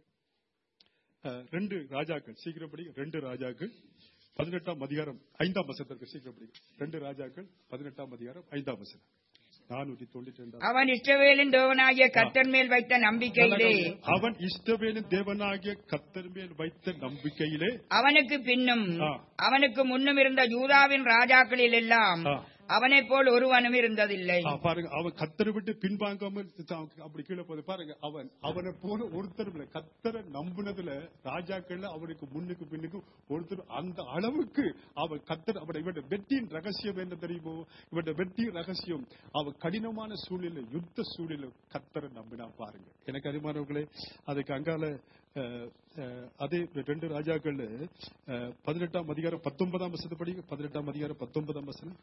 ரெண்டு ராஜாக்கள் சீக்கிரம் படி ரெண்டு ராஜாக்கள் பதினெட்டாம் அதிகாரம் ஐந்தாம் வசனத்திற்கு சீக்கிரம் படி ரெண்டு ராஜாக்கள் பதினெட்டாம் அதிகாரம் ஐந்தாம் வசனம் நானூற்றி தொண்ணூற்றி ரெண்டாம் அவன் இஷ்டவேலின் தேவனாகிய கர்த்தர் மேல் வைத்த நம்பிக்கையிலே அவன் இஷ்டவேலின் தேவனாகிய கத்தர் மேல் வைத்த நம்பிக்கையிலே அவனுக்கு பின்னும் ஆ. அவனுக்கு முன்னும் இருந்த யூதாவின் ராஜாக்களில் எல்லாம் ஆ. அவனைப் போல் ஒருவனும் இருந்ததில்லை ஆ, பாருங்க அவன் கத்தரை விட்டு பின்வாங்காமல் தான் அப்படி கீழே போது பாருங்க அவன் அவனை போல ஒருத்தர் இல்ல கத்தரை நம்புனதுல ராஜாக்கள்ல அவனுக்கு முன்னுக்கு பின்னுக்கு ஒருத்தர் அந்த அளவுக்கு அவன் கத்தர் அவன் இவன் வெற்றியின் ரகசியம் என்ன தெரியுமோ இவன் வெற்றியின் ரகசியம் அவன் கடினமான சூழ்நிலை யுத்த சூழ்நிலை கத்தரை நம்பினா பாருங்க எனக்கு அறிமானவர்களே அதுக்கு அங்கால அஹ், அஹ், அதே ரெண்டு ராஜாக்கள் அஹ், பதினெட்டாம் அதிகாரம் பத்தொன்பதாம் வசனத்தை படிங்க பதினெட்டாம் அதிகாரம் பத்தொன்பதாம் வசனம்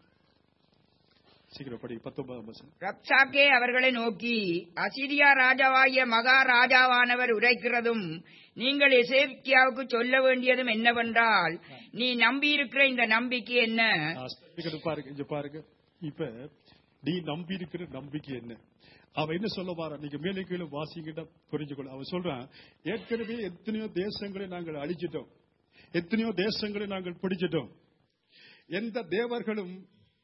சீக்கிரம் படி பத்தொன்பதாம் வசனம் ரப்சாக்கே அவர்களை நோக்கி அசிரியா ராஜாவாகிய மகா ராஜாவானவர் உரைக்கிறதும் நீங்கள் எசேக்கியாவுக்கு சொல்ல வேண்டியதும் என்னவென்றால் நீ நம்பியிருக்கிற இந்த நம்பிக்கை என்ன ஆ, இங்க பாருங்க இங்க பாருங்க இப்ப நீ நம்பி இருக்கிற நம்பிக்கை என்ன அவன் என்ன சொல்ல வாரா நீங்க மேலே கீழே வாசிக்கிட்ட புரிஞ்சுக்கணும் அவன் சொல்றான் ஏற்கனவே எத்தனையோ தேசங்களை நாங்கள் அழிச்சிட்டோம் எத்தனையோ தேசங்களை நாங்கள் பிடிச்சிட்டோம் எந்த தேவர்களும்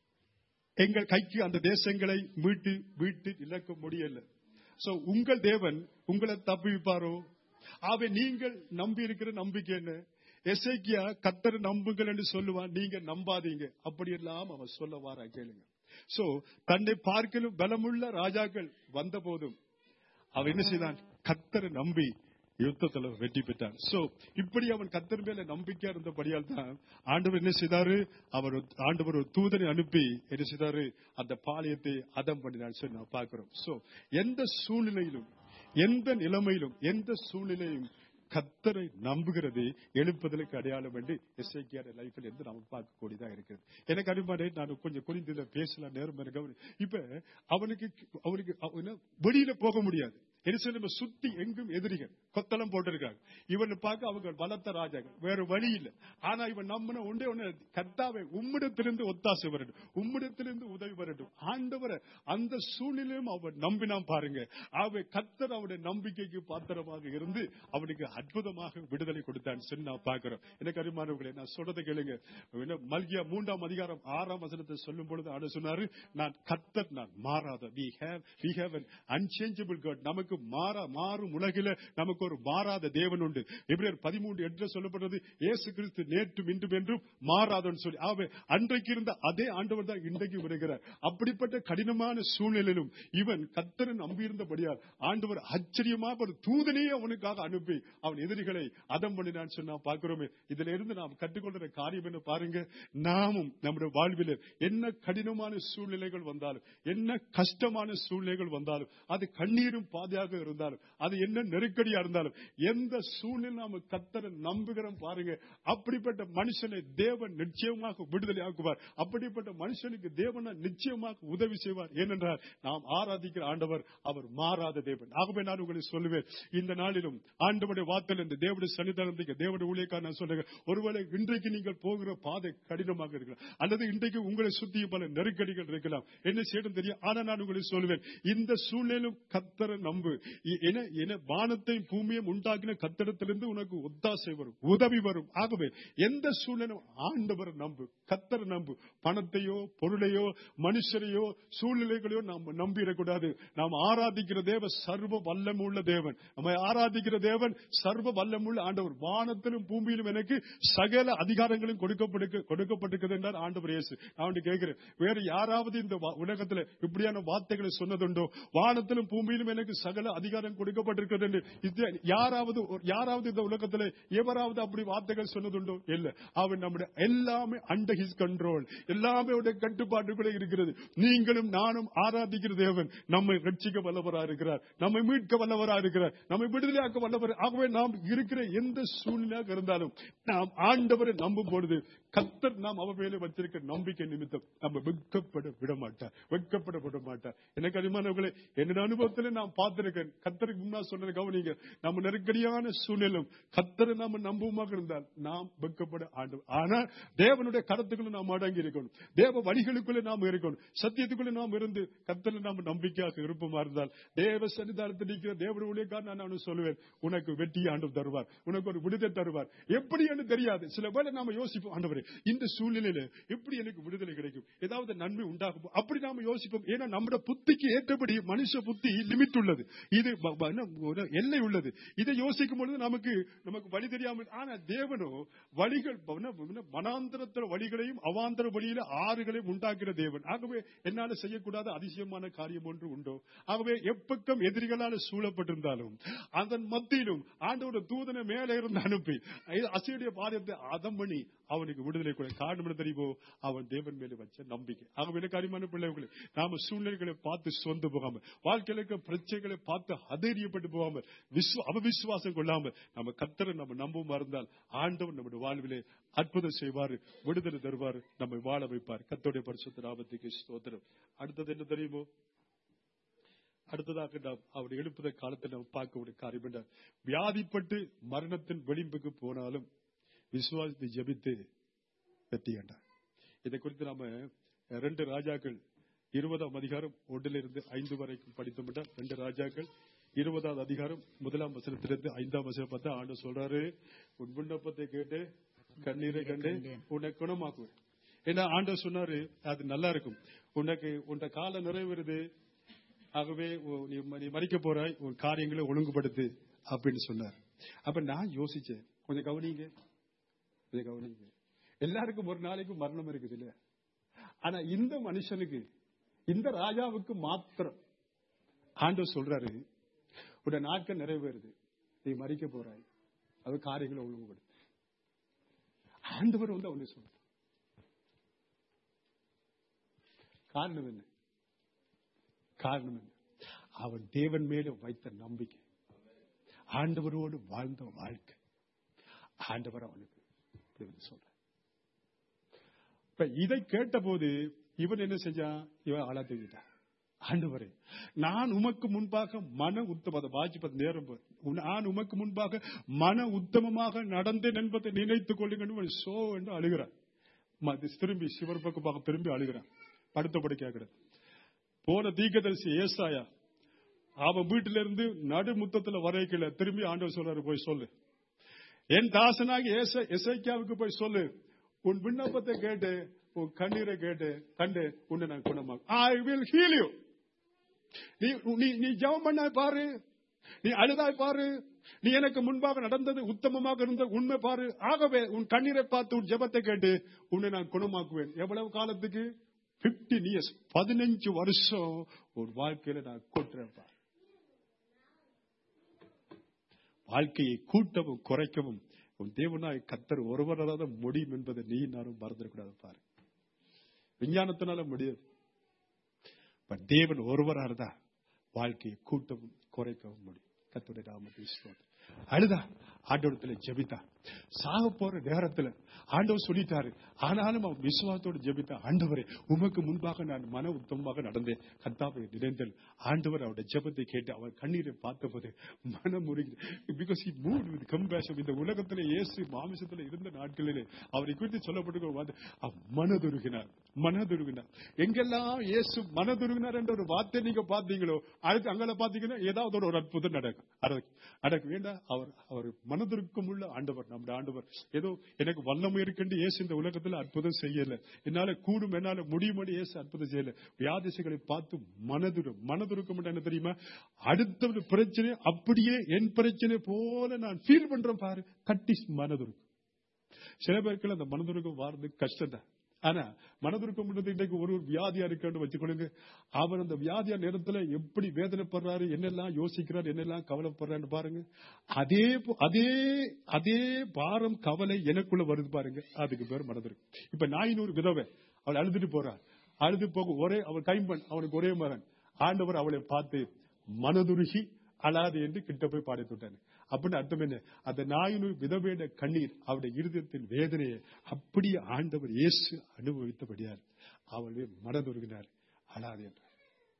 எங்கள் கைக்கு அந்த தேசங்களை மீட்டு மீட்டு இழக்க முடியல சோ உங்கள் தேவன் உங்களை தப்புவிப்பாரோ ஆவே நீங்கள் நம்பி இருக்கிற நம்பிக்கை என்ன எசைக்கியா கத்தர் நம்புங்கள் என்று சொல்லுவான் நீங்க நம்பாதீங்க அப்படி எல்லாம் அவன் சொல்ல வாரா கேளுங்க சோ தன்னை பார்க்கலும் பலமுள்ள ராஜாக்கள் வந்த போதும் அவன் என்ன செய்தான் கத்தரை நம்பி யுத்தத்துல வெற்றி பெற்றான் சோ இப்படி அவன் கத்தர் மேல நம்பிக்கையா இருந்தபடியால் தான் ஆண்டவர் என்ன செய்தாரு அவர் ஒரு- ஆண்டவர் ஒரு தூதனை அனுப்பி என்ன செய்தாரு அந்த பாளையத்தை அதம் பண்ணினார் சொல்லி நான் பார்க்கிறோம் சோ எந்த சூழ்நிலையிலும் எந்த நிலைமையிலும் எந்த சூழ்நிலையும் கத்தரை நம்புகிறது எழுப்புதலுக்கு அடையாளம் என்று எஸ்ஐக்கியார் லைஃப்ல இருந்து நம்ம பார்க்கக்கூடியதா இருக்கிறது எனக்கு அருமானே நான் கொஞ்சம் குறிந்து பேசலாம் நேரம் எனக்கு கவனி. இப்ப அவனுக்கு அவனுக்கு அவன வெளியில போக முடியாது எருசலேமை சுத்தி எங்கும் எதிரிகள் கொத்தளம் போட்டிருக்காங்க இவனை பார்க்க அவங்க பலத்த ராஜாக்கள் வேற வழி இல்லை ஆனா இவன் நம்பின ஒன்றே ஒண்ணு கர்த்தாவை உம்மிடத்திலிருந்து ஒத்தாசை வரட்டும் உம்மிடத்திலிருந்து உதவி வரட்டும் ஆண்டவரை அந்த சூழ்நிலையும் அவன் நம்பினான் பாருங்க அவன் கத்தர் அவனுடைய நம்பிக்கைக்கு பாத்திரமாக இருந்து அவனுக்கு அற்புதமாக விடுதலை கொடுத்தான் சொல்லி நான் பார்க்கிறோம் எனக்கு அருமானவர்களே நான் சொல்றதை கேளுங்க என்ன, மல்கியா மூன்றாம் அதிகாரம் ஆறாம் வசனத்தை சொல்லும் பொழுது ஆண்டு சொன்னாரு நான் கத்தர் நான் மாறாத we have we have an unchangeable God நமக்கு மாறா மாறும் உலகில நமக்கு ஒரு மாறாத தேவன் உண்டு எபிரேயர் பதிமூன்று என்று சொல்லப்படுறது இயேசு கிறிஸ்து நேற்றும் இன்றும் என்றும் மாறாதன்னு சொல்லி ஆகவே அன்றைக்கு இருந்த அதே ஆண்டவர் தான் இன்றைக்கு வருகிறார் அப்படிப்பட்ட கடினமான சூழ்நிலையிலும் இவன் கத்தரை நம்பியிருந்தபடியால் ஆண்டவர் ஆச்சரியமாக ஒரு தூதனையே அவனுக்காக அனுப்பி அவன் எதிரிகளை அதம் பண்ணினான் சொன்னா பார்க்கிறோமே இதுல இருந்து நாம் கற்றுக்கொள்ற காரியம் என்ன பாருங்க நாமும் நம்முடைய வாழ்வில் என்ன கடினமான சூழ்நிலைகள் வந்தாலும் என்ன கஷ்டமான சூழ்நிலைகள் வந்தாலும் அது கண்ணீரும் பாதையாக இருந்தாலும் அது என்ன நெருக்கடியா இருந்தாலும் எந்த சூழ்நிலை நாம கத்தரை நம்புகிறோம் பாருங்க அப்படிப்பட்ட மனுஷனை தேவன் நிச்சயமாக விடுதலை ஆக்குவார் அப்படிப்பட்ட மனுஷனுக்கு தேவனா நிச்சயமாக உதவி செய்வார் ஏனென்றால் நாம் ஆராதிக்கிற ஆண்டவர் அவர் மாறாத தேவன் ஆகவே நான் உங்களை சொல்லுவேன் இந்த நாளிலும் ஆண்டவருடைய வார்த்தையில் இந்த தேவனுடைய சன்னிதானத்துக்கு தேவனுடைய ஊழியக்கார நான் சொல்லுங்க ஒருவேளை இன்றைக்கு நீங்கள் போகிற பாதை கடினமாக இருக்கலாம் அல்லது இன்றைக்கு உங்களை சுத்தி பல நெருக்கடிகள் இருக்கலாம் என்ன செய்யணும் தெரியும் ஆனா நான் உங்களை சொல்லுவேன் இந்த சூழ்நிலையிலும் கத்தரை நம்பு இ- என என வானத்தையும் பூமியையும் உண்டாக்கின கத்தடத்திலிருந்து உனக்கு ஒத்தாசை வரும் உதவி வரும் ஆகவே எந்த சூழ்நிலையும் ஆண்டவரை நம்பு கத்தரை நம்பு பணத்தையோ பொருளையோ மனுஷரையோ சூழ்நிலைகளையோ நாம் நம்பி இருக்கக்கூடாது நாம் ஆராதிக்கிற தேவன் சர்வ வல்லமுள்ள தேவன் நம்மை ஆராதிக்கிற தேவன் சர்வ வல்லமுள்ள ஆண்டவர் வானத்திலும் பூமியிலும் எனக்கு சகல அதிகாரங்களும் கொடுக்கப்பட்டு கொடுக்கப்பட்டிருக்கிறது என்றார் ஆண்டவர் இயேசு நான் ஒன்று கேட்கிறேன் வேற யாராவது இந்த வா- உலகத்துல இப்படியான வார்த்தைகளை சொன்னதுண்டோ வானத்திலும் பூமியிலும் எனக்கு சகல அதிகாரம் கொடுக்கப்பட்டிருக்கிறது என்று இது யாராவது ஒரு- யாராவது இந்த உலகத்துல எவராவது அப்படி வார்த்தைகள் சொன்னதுண்டோ இல்ல அவன் நம்முடைய எல்லாமே அண்டர் ஹிஸ் கண்ட்ரோல் எல்லாமே அவருடைய கட்டுப்பாட்டுக்குள்ளே இருக்கிறது நீங்களும் நானும் ஆராதிக்கிற தேவன் நம்மை ரட்சிக்க வல்லவரா இருக்கிறார் நம்மை மீட்க வல்லவரா இருக்கிறார் நம்மை விடுதலையாக்க வல்லவர் ஆகவே நாம் இருக்கிற எந்த சூழ்நிலையாக இருந்தாலும் நாம் ஆண்டவரை நம்பும் பொழுது கத்தர் நாம் அவர் மேலே வச்சிருக்க நம்பிக்கை நிமித்தம் நம்ம வெட்கப்பட விட மாட்டார் வெட்கப்பட விட மாட்டார் எனக்கு அதிகமானவர்களே என்னோட அனுபவத்தில் நான் பார்த்திருக்கேன் கத்தருக்கு முன்னா சொன்னது கவனிங்க நம்ம நெருக்கடியான சூழ்நிலும் கத்தரை நாம நம்புவமாக இருந்தால் நாம் வெட்கப்பட ஆண்டு ஆனா தேவனுடைய கருத்துக்களை நாம் அடங்கி இருக்கணும் தேவ வழிகளுக்குள்ளே நாம் இருக்கணும் சத்தியத்துக்குள்ளே நாம் இருந்து கத்தரை நாம் நம்பிக்கையாக இருப்போமா இருந்தால் தேவ சன்னிதானத்தில் இருக்கிற தேவனுடைய ஊழியக்காரன் நான் அவனுக்கு சொல்லுவேன் உனக்கு வெற்றி ஆண்டு தருவார் உனக்கு ஒரு விடுதலை தருவார் எப்படி என்று தெரியாது சில வேளை நாம யோசிப்போம் ஆண்டவரே இந்த சூழ்நிலையில எப்படி எனக்கு விடுதலை கிடைக்கும் ஏதாவது நன்மை உண்டாகும் அப்படி நாம யோசிப்போம் ஏன்னா நம்முடைய புத்திக்கு ஏற்றபடி மனுஷ புத்தி லிமிட் உள்ளது இது ப- ப- என்ன, ஒரு எல்லை உள்ளது இதை யோசிக்கும் பொழுது நமக்கு நமக்கு வழி தெரியாமல் ஆனா தேவனோ வழிகள் என்ன, என்ன, வனாந்தரத்தில வழிகளையும் அவாந்தர வழியில ஆறுகளையும் உண்டாக்குற தேவன் ஆகவே என்னால செய்யக்கூடாத அதிசயமான காரியம் ஒன்று உண்டோ ஆகவே எப்பக்கம் எதிரிகளால் சூழப்பட்டிருந்தாலும் அதன் மத்தியிலும் ஆண்டோட தூதனை மேலே இருந்து அனுப்பி அசையுடைய பாதத்தை அதம் பண்ணி அவனுக்கு விடுதலை கூட காரணம் என்ன தெரியுமோ அவன் தேவன் மேலே வச்ச நம்பிக்கை ஆகவே எனக்கு அருமையான பிள்ளைகளை நாம சூழ்நிலைகளை பார்த்து சொந்து போகாம வாழ்க்கையில இருக்க பிரச்சனைகளை பார்த்து அதேரியப்பட்டு போகாம விஸ்வ அவிசுவாசம் கொள்ளாம நம்ம கத்தரை நம்ம நம்புமா இருந்தால் ஆண்டவன் நம்முடைய வாழ்விலே அற்புதம் செய்வாரு விடுதலை தருவார் நம்மை வாழ வைப்பார் கத்தோடைய பரிசுத்த நாமத்துக்கு ஸ்தோத்திரம் அடுத்தது என்ன தெரியுமோ அடுத்ததாக நாம் அவர் எழுப்புத காலத்தில் நாம் பார்க்க ஒரு காரியம் என்ன வியாதிப்பட்டு மரணத்தின் விளிம்புக்கு போனாலும் விசுவாசத்தை ஜெபித்து வெற்றி கண்டார் இதை குறித்து நாம ரெண்டு ராஜாக்கள் இருபதாம் அதிகாரம் ஒன்றிலிருந்து ஐந்து வரைக்கும் படித்தோம்னா ரெண்டு ராஜாக்கள் இருபதாவது அதிகாரம் முதலாம் வசனத்திலிருந்து ஐந்தாம் வசனம் பார்த்தா ஆண்டு சொல்றாரு உன் விண்ணப்பத்தை கேட்டு கண்ணீரை கண்டு உன்னை குணமாக்குவேன் ஏன்னா ஆண்டவர் சொன்னாரு அது நல்லா இருக்கும் உனக்கு உன்ட காலம் நிறைவேறுது ஆகவே உ- நீ ம- நீ மறிக்க போறாய் உன் காரியங்களை ஒழுங்குபடுத்து அப்படின்னு சொன்னார் அப்ப நான் யோசிச்சேன் கொஞ்சம் கவனிங்க கொஞ்சம் கவனிங்க எல்லாருக்கும் ஒரு நாளைக்கு மரணம் இருக்குது இல்ல ஆனா இந்த மனுஷனுக்கு இந்த ராஜாவுக்கு மாத்திரம் ஆண்டவர் சொல்றாரு உடைய நாட்கள் நிறைவேறுது நீ மறிக்க போறாய் அது காரியங்களை ஒழுங்குபடுத்து ஆண்டவர் வந்து அவனை சொல்ற காரணம் என்ன காரணம் என்ன அவன் தேவன் மேல வைத்த நம்பிக்கை ஆண்டவரோடு வாழ்ந்த வாழ்க்கை ஆண்டவர் அவனுக்கு இப்படி வந்து சொல்ற இப்ப இதை கேட்டபோது இவன் என்ன செஞ்சான் இவன் ஆளா தூக்கிட்டான் ஆண்டவரே நான் உமக்கு முன்பாக மன உத்தம அதை வாசிப்பது நேரம் போய். உன்- நான் உமக்கு முன்பாக மன உத்தமமாக நடந்தேன் என்பதை நினைத்துக் கொள்ளுங்கள் சோ என்று அழுகிறார் ம- திரும்பி சிவர் பக்கமாக திரும்பி அழுகிறான் படுத்தபடி கேட்கிறார் போன தீர்க்கதரிசி ஏசாயா அவன் வீட்டில இருந்து நடுமுத்தத்துல வரைக்கல திரும்பி ஆண்டவர் சொல்றாரு போய் சொல்லு என் தாசனாகி ஏச எசைக்காவுக்கு போய் சொல்லு உன் விண்ணப்பத்தை கேட்டு உன் கண்ணீரை கேட்டு கண்டு உன்னை நான் குணமாக ஐ வில் ஹீல் யூ நீ நீ நீ ஜெபம் பண்ண பாரு நீ அழுதாய் பாரு நீ எனக்கு முன்பாக நடந்தது உத்தமமாக இருந்த உண்மை பாரு ஆகவே உன் கண்ணீரை பார்த்து உன் ஜெபத்தை கேட்டு உன்னை நான் குணமாக்குவேன் எவ்வளவு காலத்துக்கு 15 இயர்ஸ் பதினஞ்சு வருஷம் ஒரு வாழ்க்கையில நான் கூட்டுறேன் பாரு. வாழ்க்கையை கூட்டவும் குறைக்கவும் உன் தேவனாய் கத்தர் ஒருவராத முடியும் என்பதை நீ நானும் மறந்துடக்கூடாது பாரு விஞ்ஞானத்தினால முடியாது பட் தேவன் ஒருவராக தான் வாழ்க்கையை கூட்டவும் குறைக்கவும் முடியும் கத்துடைய நாமத்தை ஸ்தோத்திரம். அழுதா ஆண்டவரத்துல ஜெபித்தா சாக போற நேரத்துல ஆண்டவர் சொல்லிட்டாரு ஆனாலும் அவன் விசுவாசத்தோடு ஜெபித்தா ஆண்டவரே உமக்கு முன்பாக நான் மன உத்தமமாக நடந்தேன் கத்தாவை நினைந்தேன் ஆண்டவர் அவருடைய ஜெபத்தை கேட்டு அவர் கண்ணீரை பார்த்தபோது மனம் முருகி because he moved with compassion இந்த உலகத்திலே இயேசு மாமிசத்துல இருந்த நாட்களிலே அவரை குறித்து சொல்லப்பட்டு வார்த்தை, அவர் மனதுருகினார் மனதுருகினார் எங்கெல்லாம் இயேசு மனதுருகினார் என்ற ஒரு வார்த்தை நீங்க பார்த்தீங்களோ அடுத்து அங்கே பாத்தீங்கன்னா ஏதாவது ஒரு அற்புதம் நடக்கும் நடக்கும் நடக்கும் வேண்டாம் அவர் அவர் மனதிற்கும் உள்ள ஆண்டவர் நம்முடைய ஆண்டவர் ஏதோ எனக்கு வல்லமை இருக்குன்னு இயேசு இந்த உலகத்துல அற்புதம் செய்யல என்னால கூடும் என்னால முடியுமடி இயேசு அற்புதம் செய்யல வியாதிசைகளை பார்த்து மனதுரும் மனதுருக்கம் என்ன தெரியுமா அடுத்த ஒரு பிரச்சனை அப்படியே என் பிரச்சனை போல நான் ஃபீல் பண்றேன் பாரு கட்டி மனதுருக்கும் சில பேருக்கு அந்த மனதுருக்கம் வாரது கஷ்டம் தான் ஆனா மனதுருக்கம் இன்னைக்கு ஒரு ஒரு வியாதியா இருக்குன்னு வச்சுக்கொள்ளுங்க அவர் அந்த வியாதியா நேரத்துல எப்படி வேதனைப்படுறாரு என்னெல்லாம் யோசிக்கிறார் என்னெல்லாம் கவலைப்படுறான்னு பாருங்க அதே போ- அதே அதே பாரம் கவலை எனக்குள்ள வருது பாருங்க அதுக்கு பேர் மனதுருக்கம் இப்ப நாயினூர் விதவை அவள் அழுதுட்டு போறாள் அழுது போக ஒரே அவள் கைம்பன் அவனுக்கு ஒரே மகன் ஆண்டவர் அவளை பார்த்து மனதுருகி அழாது என்று கிட்ட போய் பாடி விட்டாரு அப்படின்னு அர்த்தம் என்ன அந்த நாயினூர் விதவையிட கண்ணீர் அவருடைய இருதயத்தின் வேதனையை அப்படியே ஆண்டவர் இயேசு அனுபவித்தபடியார் அவளை மனதுருகினார் அழாது என்றார்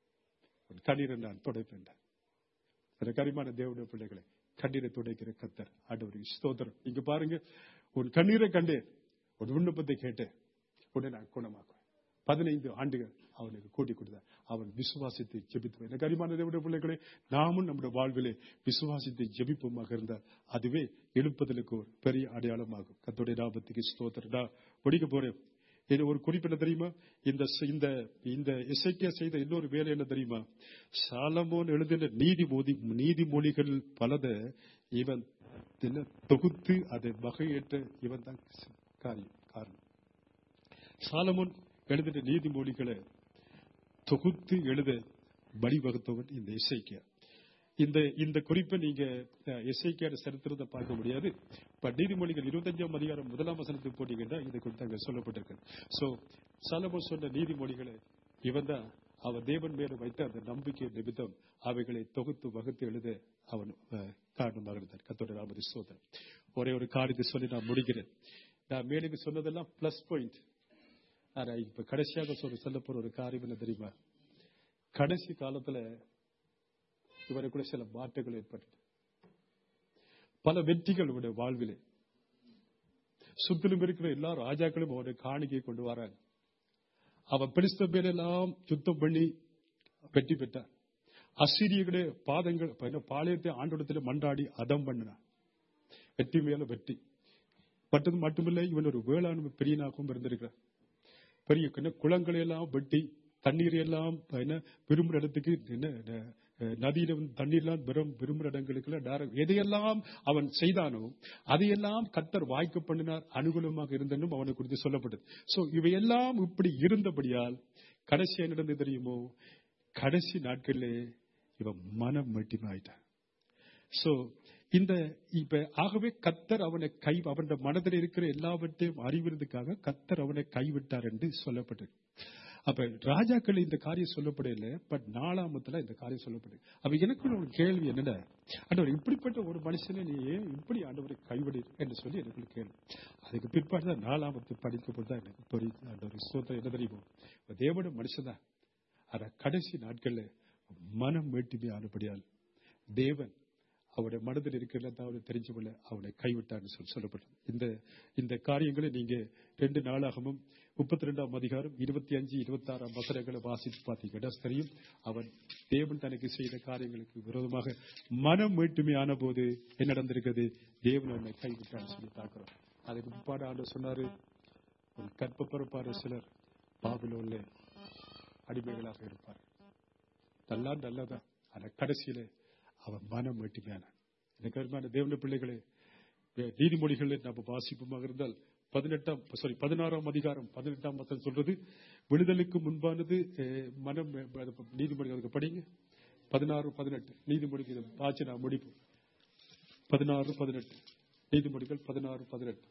உன் கண்ணீரை நான் துடைப்பேன் அந்த கரிமான தேவனுடைய பிள்ளைகளை கண்ணீரை துடைக்கிற கத்தர் ஆண்டவருக்கு ஸ்தோத்திரம் இங்க பாருங்க உன் கண்ணீரை கண்டேன் உன் விண்ணப்பத்தை கேட்டேன் உடனே நான் குணமாக்குவேன் பதினைந்து ஆண்டுகள் அவனுக்கு கூட்டி கொடுத்தார் அவன் விசுவாசித்து ஜெபித்து எனக்கு அரிமான தேவனுடைய பிள்ளைகளே நாமும் நம்முடைய வாழ்விலே விசுவாசித்து ஜெபிப்போமாக இருந்தால் அதுவே எழுப்பதற்கு ஒரு பெரிய அடையாளமாகும் கத்தோடைய லாபத்துக்கு ஸ்தோத்திரம் நான் முடிக்க போறேன் இது ஒரு குறிப்பிட்ட தெரியுமா இந்த இந்த இந்த இசைக்கிய செய்த இன்னொரு வேலை என்ன தெரியுமா சாலமோன் எழுதின நீதிமொழி நீதிமொழிகள் பலத இவன் தின தொகுத்து அதை வகையேற்ற இவன் தான் காரியம் காரணம் சாலமோன் எழுதின நீதிமொழிகளை தொகுத்து எழுத வழிவகுத்தவன் இந்த இசைக்கியா இந்த இந்த குறிப்பை நீங்க இசைக்கியாட சரித்திரத்தை பார்க்க முடியாது பட் நீதிமொழிகள் இருபத்தஞ்சாம் அதிகாரம் முதலாம் வசனத்துக்கு போட்டீங்கன்னா இது குறித்து அங்க சொல்லப்பட்டிருக்கு சோ சாலமோன் சொன்ன நீதிமொழிகளை இவன் தான் அவன் தேவன் மேல வைத்த அந்த நம்பிக்கை நிமித்தம் அவைகளை தொகுத்து வகுத்து எழுத அவன் அஹ், காரணமாக இருந்தார் கத்தோட ராமதி சோதரன் ஒரே ஒரு காரியத்தை சொல்லி நான் முடிக்கிறேன் நான் மேலுக்கு சொன்னதெல்லாம் பிளஸ் பாயிண்ட் ஆனா இப்ப கடைசியாக சொல்ல சொல்ல போற ஒரு காரியம் என்ன தெரியுமா கடைசி காலத்துல இவருக்குள்ள சில மாற்றங்கள் ஏற்பட்டது பல வெற்றிகள் இவருடைய வாழ்விலே சுத்திலும் இருக்கிற எல்லா ராஜாக்களும் அவருடைய காணிக்கையை கொண்டு வராங்க அவன் பிடித்த பேரெல்லாம் யுத்தம் பண்ணி வெற்றி பெற்றார் அசிரியர்களுடைய பாதங்கள் என்ன, பாளையத்தை ஆண்டோடத்தில் மண்டாடி அதம் பண்ணினான் வெற்றி மேல வெற்றி பட்டது மட்டுமில்லை இவன் ஒரு வேளாண் பெரியனாகவும் இருந்திருக்கிறார் பெரிய என்ன குளங்களை எல்லாம் வெட்டி தண்ணீர் எல்லாம் என்ன விரும்புற இடத்துக்கு என்ன என்ன, அஹ், நதியில வந்து தண்ணீர்லாம் வெறும் விரும்புற இடங்களுக்கு direct- எதையெல்லாம் அவன் செய்தானோ அதையெல்லாம் கத்தர் வாய்க்க பண்ணினார் அனுகூலமாக இருந்தனும் அவனை குறித்து சொல்லப்பட்டது சோ இவையெல்லாம் இப்படி இருந்தபடியால் கடைசி என்ன நடந்தது தெரியுமோ கடைசி நாட்களிலே இவன் மனம் மட்டுமாயிட்டான் சோ இந்த இப்ப ஆகவே கத்தர் அவனை கை அவன் மனதில் இருக்கிற எல்லாவற்றையும் அறிவுறதுக்காக கத்தர் அவனை கைவிட்டார் என்று சொல்லப்பட்டது அப்ப ராஜாக்கள் இந்த காரியம் சொல்லப்படல பட் நாலாமத்துல இந்த காரியம் சொல்லப்படுது அப்ப எனக்கு ஒரு கேள்வி என்னன்னா ஆண்டவர் இப்படிப்பட்ட ஒரு மனுஷனை நீ ஏன் இப்படி ஆண்டவரை கைவிடு என்று சொல்லி எனக்கு ஒரு கேள்வி அதுக்கு பிற்பாடு தான் நாலாமத்து படிக்கப்பட்டு தான் எனக்கு புரியுது ஆண்டவர் சோத்திரம் என்ன தெரியுமோ தேவன மனுஷன் தான் ஆனா கடைசி நாட்கள்ல மனம் மேட்டுமே ஆனபடியால் தேவன் அவருடைய மனதில் இருக்கிற அவரை தெரிஞ்சு கொள்ள அவனை கைவிட்டார்னு சொல்லி சொல்லப்படும் இந்த இந்த காரியங்களை நீங்க ரெண்டு நாளாகவும் முப்பத்தி ரெண்டாம் அதிகாரம் இருபத்தி அஞ்சு இருபத்தி ஆறாம் வசனங்களை வாசித்து பார்த்தீங்கன்னா தெரியும் அவன் தேவன் தனக்கு செய்த காரியங்களுக்கு விரோதமாக மனம் மீட்டுமே ஆன போது என்ன நடந்திருக்கிறது தேவன் அவனை கைவிட்டான்னு சொல்லி பார்க்கிறோம் அதுக்கு முப்பாடு ஆண்டு சொன்னாரு உன் கற்ப பிறப்பாரு சிலர் பாபிலோன்ல அடிமைகளாக இருப்பார் நல்லா நல்லதான் ஆனா கடைசியில அவன் மனம் மட்டுமையான எனக்கு அருமையான தேவன பிள்ளைகளே வே- நீதிமொழிகளில் நம்ம வாசிப்புமாக இருந்தால் பதினெட்டாம் சாரி பதினாறாம் அதிகாரம் பதினெட்டாம் வசனம் சொல்றது விடுதலுக்கு முன்பானது அஹ், மனம் அஹ், அது நீதிமொழி அதுக்கு படிங்க பதினாறு பதினெட்டு நீதிமொழிக்கு இதை வாசி நான் முடிப்போம் பதினாறு பதினெட்டு நீதிமொழிகள் பதினாறு பதினெட்டு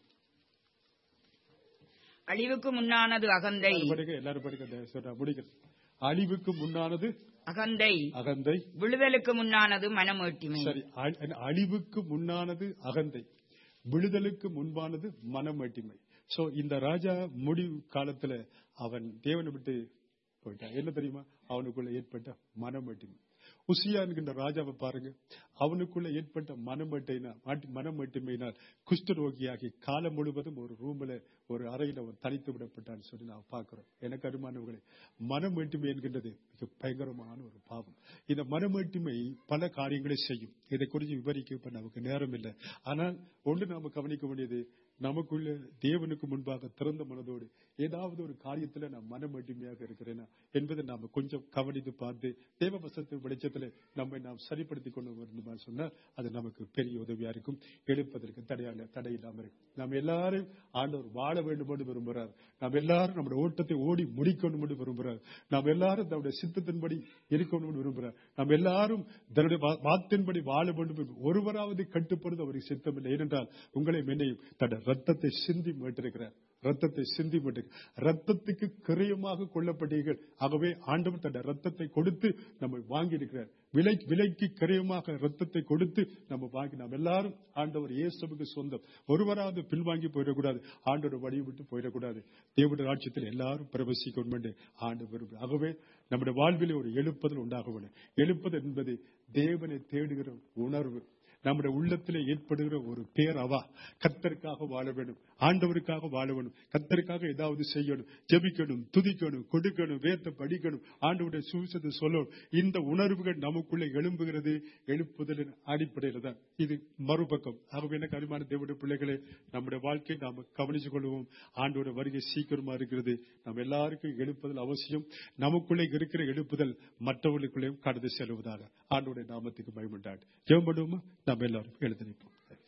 அழிவுக்கு முன்னானது அகந்தை எல்லாரும் படிங்க எல்லாரும் படிங்க இந்த சொல்ற முடிக்கிறேன் அழிவுக்கு முன்னானது அகந்தை அகந்தை விழுதலுக்கு முன்னானது மனமேட்டிமை சரி அழி- அழிவுக்கு முன்னானது அகந்தை விடுதலுக்கு முன்பானது மனமேட்டிமை சோ இந்த ராஜா முடிவு காலத்துல அவன் தேவனை விட்டு போயிட்டான் என்ன தெரியுமா அவனுக்குள்ள ஏற்பட்ட மனமேட்டிமை உசியா என்கின்ற ராஜாவை பாருங்க அவனுக்குள்ள ஏற்பட்ட மனமேட்டைனா மனமேட்டுமையினால் குஷ்டரோகியாகி காலம் முழுவதும் ஒரு ரூம்ல ஒரு அறையில அவன் தனித்து விடப்பட்டான்னு சொல்லி நான் பார்க்கிறோம் எனக்கு அருமானவர்களே மனமேட்டுமை என்கின்றது மிக பயங்கரமான ஒரு பாவம் இந்த மனமேட்டுமை பல காரியங்களை செய்யும் இதை குறித்து விவரிக்க இப்ப நமக்கு நேரம் இல்லை ஆனால் ஒன்று நாம கவனிக்க வேண்டியது நமக்குள்ள தேவனுக்கு முன்பாக திறந்த மனதோடு ஏதாவது ஒரு காரியத்துல நான் மனமேட்டுமையாக இருக்கிறேனா என்பதை நாம கொஞ்சம் கவனித்து பார்த்து தேவ வசத்தின் வெளிச்சத்துல நம்மை நாம் சரிப்படுத்திக் கொண்டு வேண்டுமா சொன்னால் அது நமக்கு பெரிய உதவியா இருக்கும் எழுப்பதற்கு தடையாக தடை இல்லாம இருக்கும் நாம் எல்லாரும் ஆண்டவர் வாழ வேண்டும் என்று விரும்புகிறார் நாம் எல்லாரும் நம்முடைய ஓட்டத்தை ஓடி முடிக்கணும் என்று விரும்புகிறார் நாம் எல்லாரும் தன்னுடைய சித்தத்தின்படி இருக்கணும் என்று விரும்புகிறார் நாம் எல்லாரும் தன்னுடைய வா- வார்த்தையின்படி வாழ வேண்டும் என்று ஒருவராவது கட்டுப்படுது அவருக்கு சித்தமில்லை ஏனென்றால் உங்களை மென்னையும் தன்னுடைய ரத்தத்தை சிந்தி மீட்டிருக்கிறார் ரத்தத்தை சிந்தி மீட்டு ரத்தத்துக்கு கிரயமாக கொல்லப்பட்டீர்கள் ஆகவே ஆண்டவர் தன்னுடைய ரத்தத்தை கொடுத்து நம்மை வாங்கி இருக்கிறார் விலை விலைக்கு கிரயமாக ரத்தத்தை கொடுத்து நம்ம வாங்கி நாம் எல்லாரும் ஆண்டவர் இயேசுவுக்கு சொந்தம் ஒருவராவது பின்வாங்கி போயிடக்கூடாது ஆண்டோட வழியை விட்டு போயிடக்கூடாது தேவனுடைய ராட்சியத்தில் எல்லாரும் பிரவசிக்கணும் என்று ஆண்டு விரும்புகிறார் ஆகவே நம்முடைய வாழ்விலே ஒரு எழுப்புதல் உண்டாக வேண்டும் எழுப்புதல் என்பது தேவனை தேடுகிற உணர்வு நம்முடைய உள்ளத்திலே ஏற்படுகிற ஒரு பேரவா கத்தருக்காக வாழ வேண்டும் ஆண்டவருக்காக வாழ வேண்டும் கத்தருக்காக ஏதாவது செய்யணும் ஜெபிக்கணும் துதிக்கணும் கொடுக்கணும் வேத்த படிக்கணும் ஆண்டவருடைய சுவிசத்தை சொல்லணும் இந்த உணர்வுகள் நமக்குள்ளே எழும்புகிறது எழுப்புதலின் அடிப்படையில் தான் இது மறுபக்கம் ஆகவே எனக்கு அருமையான தேவனுடைய பிள்ளைகளே நம்முடைய வாழ்க்கையை நாம் கவனித்துக் கொள்வோம் ஆண்டோட வருகை சீக்கிரமா இருக்கிறது நம்ம எல்லாருக்கும் எழுப்புதல் அவசியம் நமக்குள்ளே இருக்கிற எழுப்புதல் மற்றவர்களுக்குள்ளேயும் கடந்து செல்வதாக ஆண்டோட நாமத்துக்கு பயமுண்டாடு ஜெபம் பண்ணுவோமா நம்ம எல்லாரும் எழுதி நிற்போம்